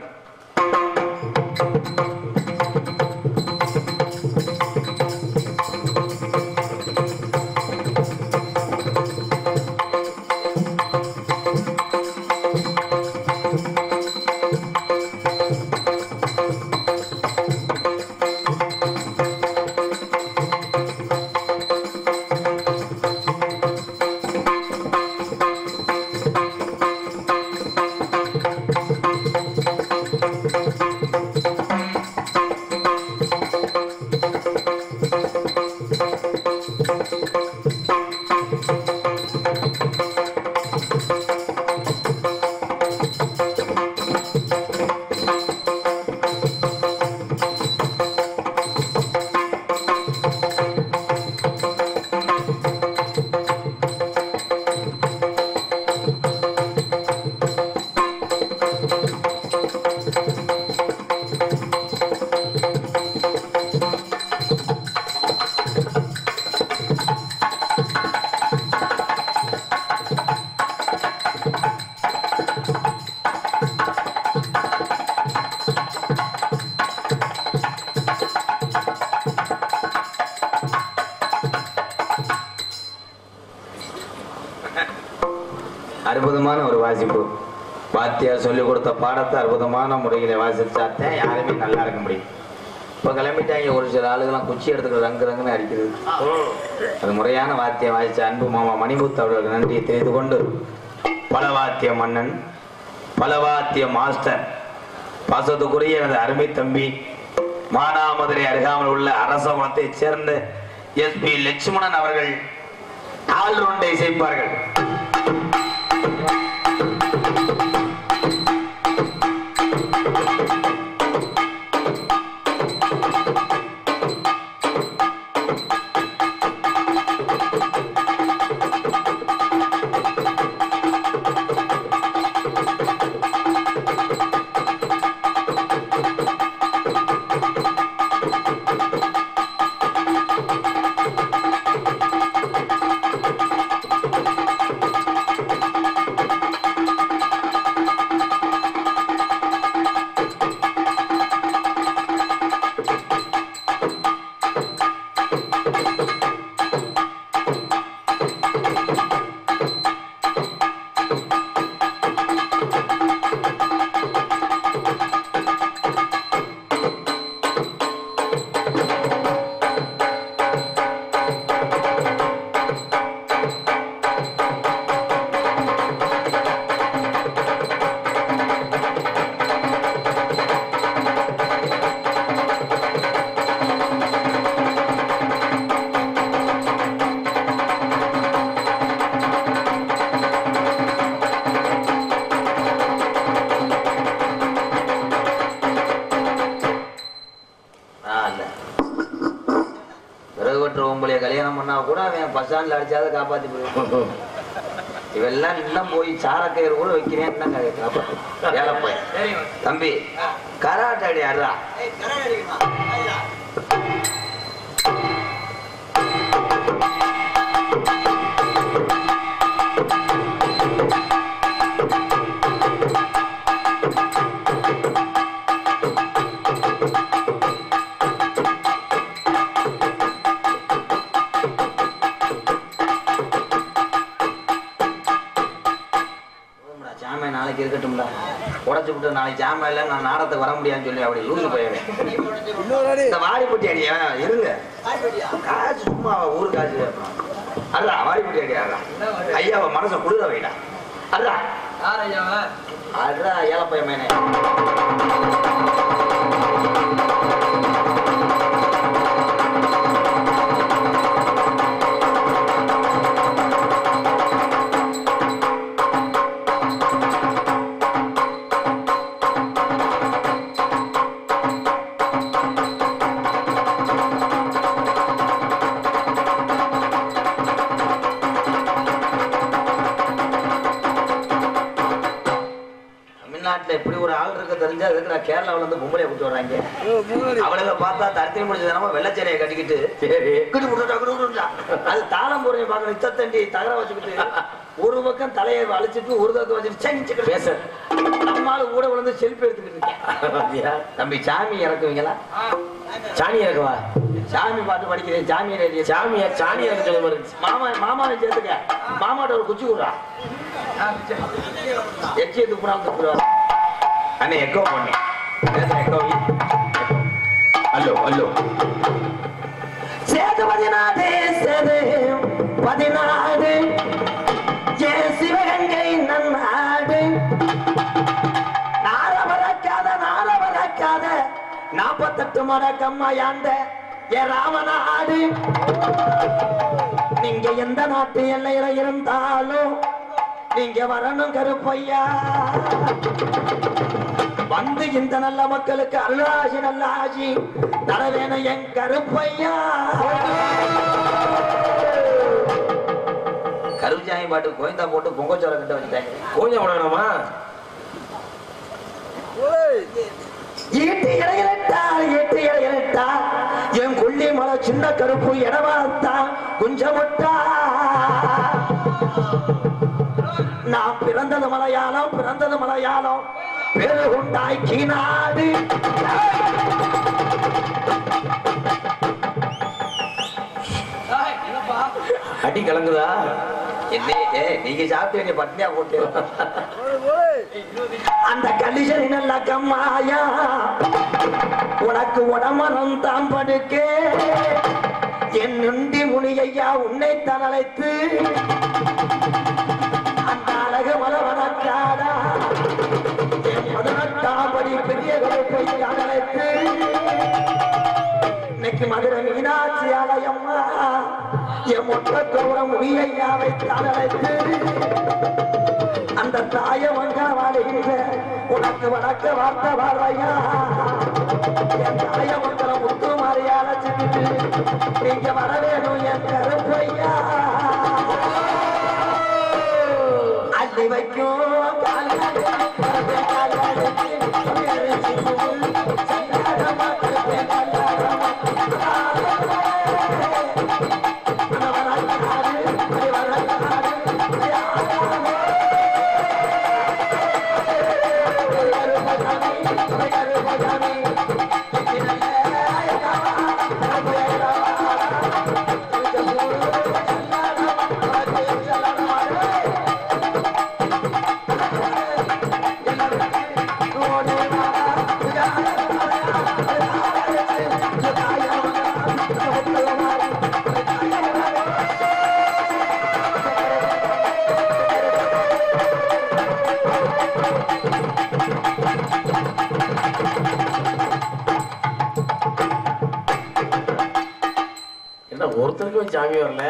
[SPEAKER 2] அற்புதமான ஒரு வாசிப்பு வாத்தியார் சொல்லிக் கொடுத்த பாடத்தை அற்புதமான முறையில் வாசிச்சாத்தான் யாருமே நல்லா இருக்க முடியும் இப்போ கிளம்பிட்டாங்க ஒரு சில ஆளுகெல்லாம் குச்சி எடுத்துக்கிட்டு ரங்கு ரங்குன்னு அடிக்கிறது அது முறையான வாத்தியம் வாசிச்ச அன்பு மாமா மணிமுத்து அவர்களுக்கு நன்றியை தெரிந்து கொண்டு பல வாத்திய மன்னன் பல வாத்திய மாஸ்டர் பாசத்துக்குரிய எனது அருமை தம்பி மானாமதுரை அருகாமல் உள்ள அரசகுலத்தைச் சேர்ந்த எஸ் பி லட்சுமணன் அவர்கள் ஆல்ரவுண்டை இசைப்பார்கள் ஆ, இல்ல. விறகு வெட்டுற பொம்பளைய கல்யாணம் பண்ணா கூட அவன் பசான்ல அடிச்சாத காப்பாத்தி போயிருவான் இவெல்லாம் இன்னும் போய் சாரக்கயிறு கூட வைக்கிறேன் காப்பாத்து வேலை போய் தம்பி கராட்டே அடி ஆடுறா போதும்டா, சாமை நாளைக்கு இருக்கட்டும்டா உடச்சு விட்டு நாளைக்கு சாமை இல்லை நான் நாடத்துக்கு வர முடியாதுன்னு சொல்லி அப்படி லூசு போயிடுவேன் இந்த வாடிப்பட்டி அடியா இருங்க காசு சும்மா அவ ஊரு காசு அல்ல வாடிப்பட்டி அடியா ஐயா அவன் மனசை குளிர வைடா அல்ல அட்ரா ஏழப்பைய மேனே வர்றாங்க அவளுங்க பார்த்தா தரத்தி முடிச்ச தினமா வெள்ளச்சேனையை கட்டிக்கிட்டு
[SPEAKER 4] சரி
[SPEAKER 2] கிட்டு விட்டுட்டா, கிட்டு விட்டுட்டா. அது தாளம் போடுறேன் பார்க்கணும் இத்தத்தண்டி தகர வச்சுக்கிட்டு ஒரு பக்கம் தலையை அழிச்சிட்டு ஒரு பக்கம் வச்சுட்டு செஞ்சு
[SPEAKER 4] பேச
[SPEAKER 2] நம்மால கூட விழுந்து செல்ஃபி எடுத்துக்கிட்டு இருக்கேன்
[SPEAKER 4] அப்படியா?
[SPEAKER 2] தம்பி சாமி இறக்குவீங்களா
[SPEAKER 4] சாணி இறக்கவா
[SPEAKER 2] சாமி பாட்டு படிக்கிறேன் சாமி எழுதிய
[SPEAKER 4] சாமியா சாணி இறக்க சொல்ல மாதிரி இருந்துச்சு.
[SPEAKER 2] மாமா மாமாவை சேர்த்துக்க மாமாட்ட ஒரு குச்சி விடுறா எச்சியை துப்புனாலும் துப்புடுவா அண்ணே எக்கோ பண்ணி எக்கோ
[SPEAKER 1] அல்லோ அல்லோ
[SPEAKER 3] சேது பதினாறு சேது பதினாறு ஏ சிவகங்கை நன்னாடு நார வளர்க்காத நார வளர்க்காத நாப்பத்தெட்டு மர கம்மாயாண்ட ஏ ராமநாடு நீங்க எந்த நாட்டு எல்லையில இருந்தாலும் நீங்க வரணும் கருப்பையா வந்து இந்த நல்ல மக்களுக்கு அல்லாசி நல்லாசி தரவேன என் கருப்பையா
[SPEAKER 2] கருப்புசாமி பாட்டு கோயந்தா போட்டு பொங்கச்சோரை கிட்ட வச்சுட்டாங்க
[SPEAKER 4] கொஞ்சம் விடணுமா
[SPEAKER 3] ஈட்டு இடையிலட்டா ஈட்டு இடையிலட்டா என் கொல்லி மலை சின்ன கருப்பு இடமாத்தா கொஞ்சம் விட்டா நான் பிறந்தது மலையாளம் பிறந்தது மலையாளம் பிறகு உண்டாக்கி நாடு
[SPEAKER 4] அடி கலங்குதா
[SPEAKER 2] என்ன ஏ நீங்க சாப்பிட்டு வேண்டிய பட்னியா போட்டு
[SPEAKER 3] அந்த கலிசரி நல்ல கம்மாயா உனக்கு உடமரம் தான் படுக்க என் நுண்டி முனியையா உன்னை தான் அழைத்து அந்த அழகு மலவனக்காடா என் பதினெட்டாம் படி பெரிய கருப்பை தான் அழைத்து இன்னைக்கு மதுரை மீனாட்சி ஆலயம்மா என் மொத்த கௌரம் முனியையாவை தான் அழைத்து அந்த தாய வங்க வாழுகின்ற உனக்கு வணக்க வார்த்த பார்வையா என் தாய மங்கள முத்து மாறியால சிக்கிட்டு நீங்க வர வேணும் என் கருப்பையா அள்ளி வைக்கும் கால்நடை, கருப்பை கால்நடைக்கு அரிசி புல், சந்தானமா கருப்பை கல்லாரமா. அனவரக்காடு, அடிவரக்காடு, அடியாரமா.
[SPEAKER 4] என்ன ஒருத்தருக்கும் சாமி வரல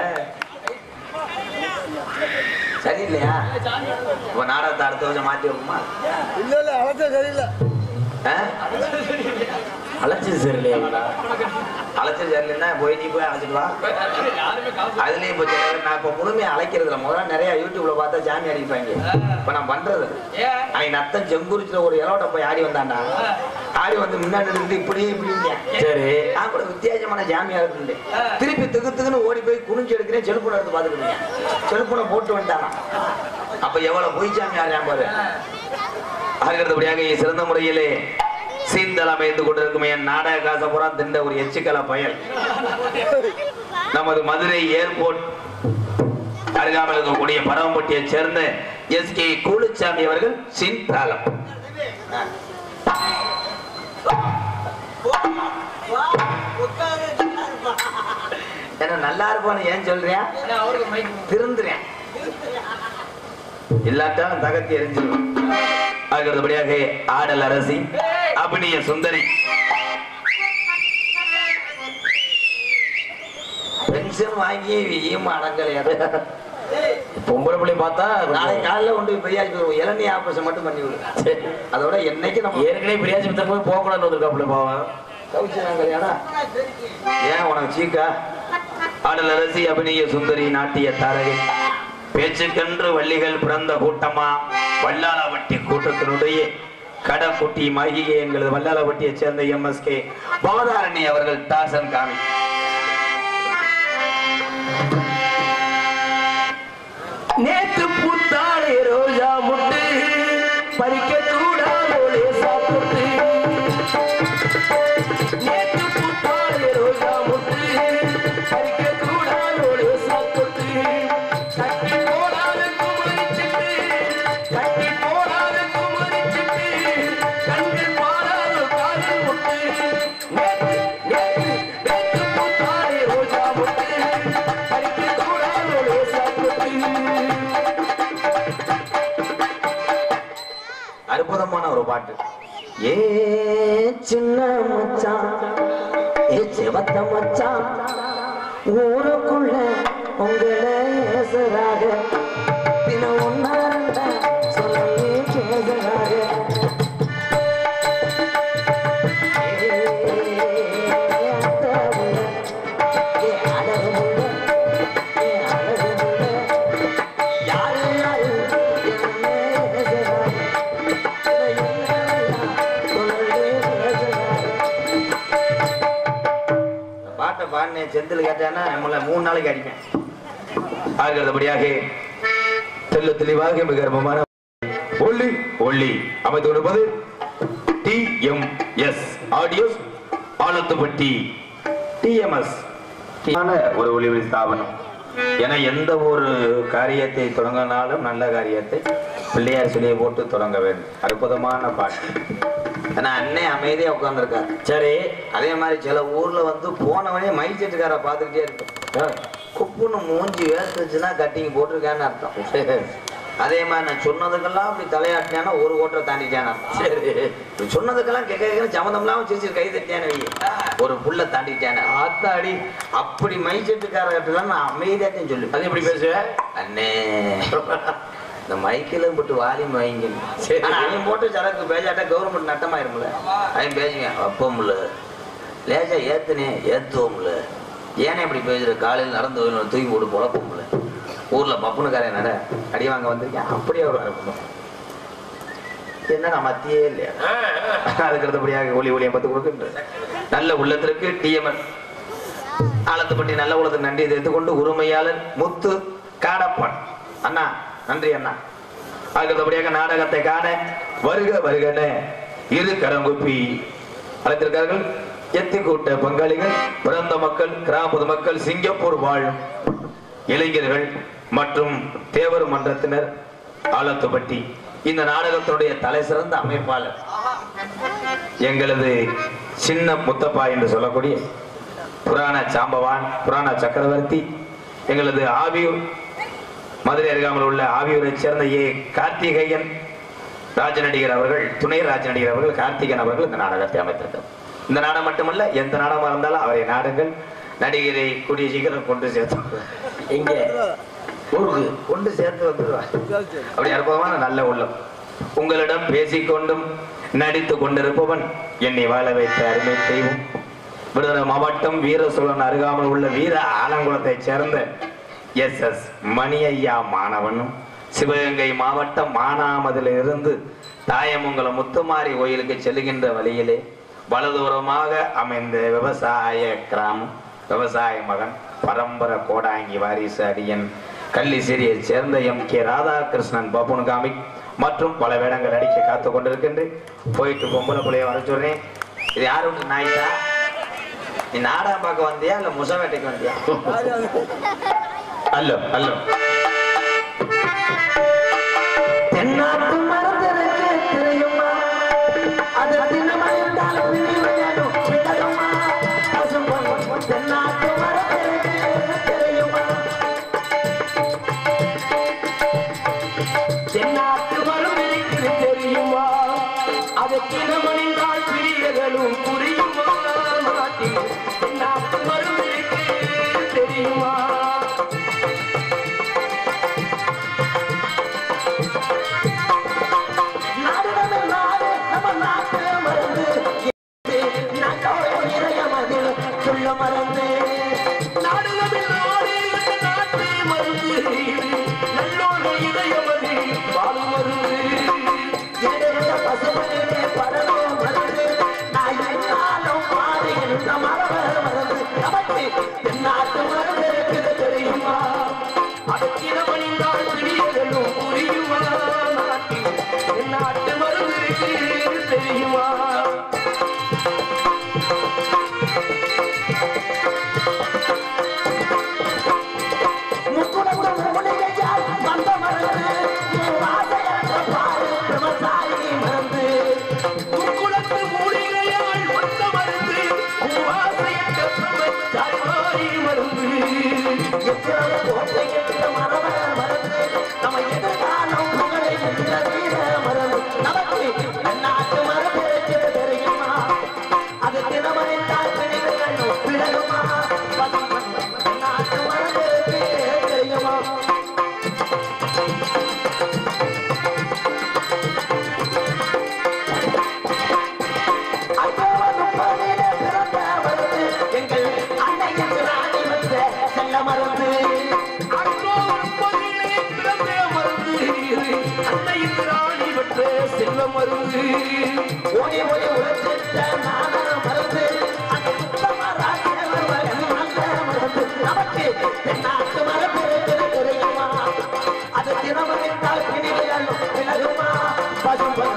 [SPEAKER 2] சரியில்லையா இப்ப நாடகத்தை அடுத்த வருஷம் மாத்தி வைக்குமா
[SPEAKER 5] இல்ல இல்ல அவசர சரியில்லை
[SPEAKER 2] ஆ?
[SPEAKER 4] அழைச்சது சரியில்லையா
[SPEAKER 2] அழைச்சது சரியில்லைன்னா போய் நீ போய் அழைச்சிட்டு வா அதுலயும் இப்ப சில பேர் நான் இப்ப முழுமையா அழைக்கிறதுல முதல்ல நிறைய யூடியூப்ல பார்த்தா சாமி அடிப்பாங்க இப்ப நான் பண்றது அவன் நத்தம் செங்குறிச்சில ஒரு இலோட்ட போய் ஆடி வந்தான்டா ஆடி வந்து முன்னாடி இருந்து இப்படி இப்படிங்க
[SPEAKER 4] சரி
[SPEAKER 2] நான் கூட வித்தியாசமான ஜாமியா இருக்கு திருப்பி திகு திகுன்னு ஓடி போய் குனிஞ்சு எடுக்கிறேன் செல்போன் எடுத்து பாத்துக்கிட்டீங்க செல்போனை போட்டு வந்துட்டானா அப்ப எவ்வளவு பொய் சாமி ஆடுறான் பாரு அடுத்தபடியாக சிறந்த முறையிலே சீந்தல் அமைந்து கொண்டிருக்கும் என் நாடக காசபுரம் திண்ட ஒரு எச்சுக்கல பயல் நமது மதுரை ஏர்போர்ட் அருகாமல் இருக்கக்கூடிய பரவம்பட்டியைச் சேர்ந்த எஸ் கே கூலுச்சாமி அவர்கள் சின் தாளம் என்ன நல்லா இருப்பான்னு ஏன் சொல்றியா திருந்துறேன் இல்லாட்டாலும் தகத்தி எரிஞ்சிடும் அடுத்தபடியாக ஆடல் அரசி அபினிய சுந்தரி பென்ஷன் வாங்கி ஈம அடங்கலையாது
[SPEAKER 4] பொம்பளை பிள்ளை பார்த்தா
[SPEAKER 2] நாளை காலையில கொண்டு போய் பெரியாச்சு இளநீ ஆபரேஷன் மட்டும் பண்ணி விடு
[SPEAKER 4] சரி.
[SPEAKER 2] அதோட என்னைக்கு நம்ம
[SPEAKER 4] ஏற்கனவே பிரியாஜி மித்தம் போய் போகக்கூடாதுன்னு வந்திருக்காப்புல பாவம்
[SPEAKER 2] கௌச்சினாங்கல்யாடா ஏன் உனக்கு சீக்கா ஆடல் அரசி அபிநய சுந்தரி நாட்டிய தாரகை பேச்சுக்கென்று வள்ளிகள் பிறந்த கூட்டமா வல்லாளவட்டி கூட்டத்தினுடைய கடக்குட்டி மகிகை எங்களது வல்லாளப்பட்டியைச் சேர்ந்த எம்எஸ்கே பவதாரணி அவர்கள் டார்சன் காமி
[SPEAKER 3] நேத்து பூத்தாளே ரோஜா முட்டு பறிக்க கூடாதோ லேசா தொட்டு நேத்து பூத்தாளே ரோஜா முட்டு பறிக்க கூடாதோ லேசா தொட்டு கட்டி போடாத குமரி சிட்டு கட்டி போடாத குமரி சிட்டு கண்கள் பாடாத காதல் முட்டு நேத்து நேத்து நேத்து பூத்தாளே ரோஜா முட்டு பறிக்க கூடாதோ லேசா தொட்டு
[SPEAKER 2] அற்புதமான ஒரு பாட்டு ஏ சின்ன மச்சான் ஏ செவத்த மச்சான் ஊருக்குள்ள உங்களை ஏசுறாக தின ஒன்னாரண்ட சொல்லி பேசுறாக ஏ அத்தை புள்ள, ஏ அழகு புள்ள, ஏ அழகு புள்ள, யாரு யாரு என்ன ஏசுறாங்க பாட்டை பாடினேன் செந்தில் கேட்டானா நம்மள மூணு நாளைக்கு அடிப்பேன் ஆகிறபடியாக தெல்ல தெளிவாக மிக கர்ப்பமான ஒள்ளி ஒள்ளி அமைத்து கொடுப்பது T M S audios Alathupatti TMS ஒரு ஒளிவெளி ஸ்தாபனம் என எந்த ஒரு காரியத்தை தொடங்கினாலும் நல்ல காரியத்தை பிள்ளையார் சிலையை போட்டு தொடங்க வேண்டும் அற்புதமான பாட்டு ஏன்னா அண்ணே அமைதியா உட்கார்ந்துருக்காரு
[SPEAKER 4] சரி
[SPEAKER 2] அதே மாதிரி சில ஊர்ல வந்து போனவனே மைக் செட்டுக்கார பார்த்துக்கிட்டே இருக்கும் குப்புன்னு மூஞ்சி வேர்த்துச்சுன்னா கட்டிங் போட்டிருக்கான்னு அர்த்தம் அதே மாதிரி நான் சொன்னதுக்கெல்லாம் அப்படி தலையாட்டினானா ஒரு கோட்டை தாண்டிட்டான்னு அர்த்தம்
[SPEAKER 4] சரி
[SPEAKER 2] இப்படி சொன்னதுக்கெல்லாம் கேட்க கேட்க சம்மந்தம் இல்லாம சிரிச்சு கை தட்டியானு வை ஒரு புள்ள தாண்டிட்டானே ஆத்தாடி அப்படி மை செட்டுக்காரர்கிட்ட நான் அமைதியாத்தையும் சொல்லு
[SPEAKER 4] அது எப்படி பேசுவ
[SPEAKER 2] அண்ணே இந்த மைக்கில போட்டு வாலியம் வைங்க
[SPEAKER 4] சரி.
[SPEAKER 2] ஆனா அவன் போட்டு சரக்கு பேஜாட்டா கவர்மெண்ட் நட்டமாயிரும்ல அவன் பேசுவேன் அப்பம்ல லேசா ஏத்துனே ஏத்துவோம்ல ஏனே இப்படி பேசுற காலையில் நடந்து போய் தூக்கி போட்டு பொழப்போம்ல ஊர்ல பப்புனுக்காரன் நட அடி வாங்க வந்திருக்கேன் அப்படியே ஒரு இருக்கணும் என்னடா மத்தியே இல்லையா அதுக்கு அடுத்தபடியாக ஒளி ஒளியை பத்து கொடுக்கின்ற நல்ல உள்ளத்திற்கு டிஎம்என் ஆலத்துப்பட்டி நல்ல உள்ளத்துக்கு நன்றி தெரிந்து கொண்டு உரிமையாளர் முத்து காடப்பன் அண்ணா நன்றி அண்ணா அடுத்தபடியாக நாடகத்தை காண வருக வருகன இரு கரங்குப்பி அழைத்திருக்கார்கள் எத்தி கூட்ட பங்காளிகள் பிறந்த மக்கள் கிராம மக்கள் சிங்கப்பூர் வாழும் இளைஞர்கள் மற்றும் தேவர் மன்றத்தினர் ஆலத்துப்பட்டி இந்த நாடகத்தினுடைய தலை சிறந்த அமைப்பாளர் எங்களது சின்ன முத்தப்பா என்று சொல்லக்கூடிய புராண சாம்பவான் புராண சக்கரவர்த்தி எங்களது ஆவியூர் மதுரை அருகாமல் உள்ள ஆவியூரை சேர்ந்த ஏ கார்த்திகேயன் ராஜ நடிகர் அவர்கள் துணை ராஜ நடிகர் அவர்கள் கார்த்திகன் அவர்கள் இந்த நாடகத்தை அமைத்திருக்கார் இந்த நாடகம் மட்டுமல்ல எந்த நாடகமா இருந்தாலும் அவரை நாடுங்கள் நடிகரை கூடிய சீக்கிரம் கொண்டு சேர்த்து
[SPEAKER 4] இங்க ஊருக்கு
[SPEAKER 2] கொண்டு சேர்த்து வந்துடுவார் அப்படி அற்புதமான நல்ல உள்ளம் உங்களிடம் பேசிக்கொண்டும் நடித்து கொண்டிருப்பவன் என்னை வாழ வைத்த அருமை தெய்வம் விருதுநகர் மாவட்டம் வீர சோழன் அருகாமல் உள்ள வீர ஆலங்குளத்தைச் சேர்ந்த எஸ் எஸ் மணியையா மாணவனும் சிவகங்கை மாவட்டம் மானாமதிலிருந்து தாயமங்கலம் முத்துமாரி கோயிலுக்கு செல்லுகின்ற வழியிலே வலதூரமாக அமைந்த விவசாய கிராமம் விவசாய மகன் பரம்பரை கோடாங்கி வாரிசு அடியன் கள்ளிசிறியை சேர்ந்த எம் கே ராதாகிருஷ்ணன் பப்புன் காமிக் மற்றும் பல வேடங்கள் அடிக்க காத்து கொண்டிருக்கின்றேன் போயிட்டு பொம்பளை பிள்ளைய வர சொல்றேன் இது யார் விட்டு நாய்த்தா நீ நாடகம் பார்க்க வந்தியா இல்ல முச வேட்டைக்கு வந்தியா அல்ல அல்ல
[SPEAKER 3] தென்னாட்டு மரத்திற்கு தெரியுமா அது தினமழிந்தால் பின்னி விளையாடும் விடலுமா பசும்பொன் தென்னாட்டு மரத்திற்கு தெரியுமா தென்னாட்டு மரம் இருக்கிறது தெரியுமா அது தினமழிந்தால் பிரியகளும் புரியுமா நாட்டில் தென்னாட்டு மரம் இருக்கிறது தெரியுமா தென்னாட்டு மருந்து இருக்குது தெரியுமா
[SPEAKER 4] அடுத்தினமணிந்தால் பிடியலும் புரியுமா நாட்டில் நாட்டு மருந்து இருக்கு தெரியுமா
[SPEAKER 3] முக்குடமுட மூலிகையால் வந்த மருந்து ஆசையற்ற பாரு விவசாயி மருந்து
[SPEAKER 4] முக்குளத்து மூலிகையால் வந்த மருந்து உவாசையற்ற பிரம்மச்சாரி மருந்து
[SPEAKER 3] எத்தனை கோட்டை கெட்ட மரப மருந்து நம்ம எதிர்காலம் புகழை என்ற வீர மருந்து நமக்கு நாட்டு மரபு இருக்குது தெரியுமா அது தினமறிந்தால் பிடிவுகள் விலகுமா நாட்டு மரபு இருக்கு தெரியுமா அக்டோபர் முப்பதிலே பிறந்த மருந்து எங்கள் அன்னையின் ராணி வந்த செல்ல மருந்து
[SPEAKER 4] அக்டோபர் முப்பதிலே பிறந்த மருந்து இது. அன்னையின் ராணி பெற்ற செல்வ மருந்து
[SPEAKER 3] ஓடி ஓடி உழைச்சிட்ட நான மருந்து அந்த உத்தம ராஜேவர் மகன் அந்த மருந்து நமக்கு தென்னாட்டு மரபு இருக்குது தெரியுமா அது தினமறிந்தால் பிணிவுகள் விலகுமா பசும்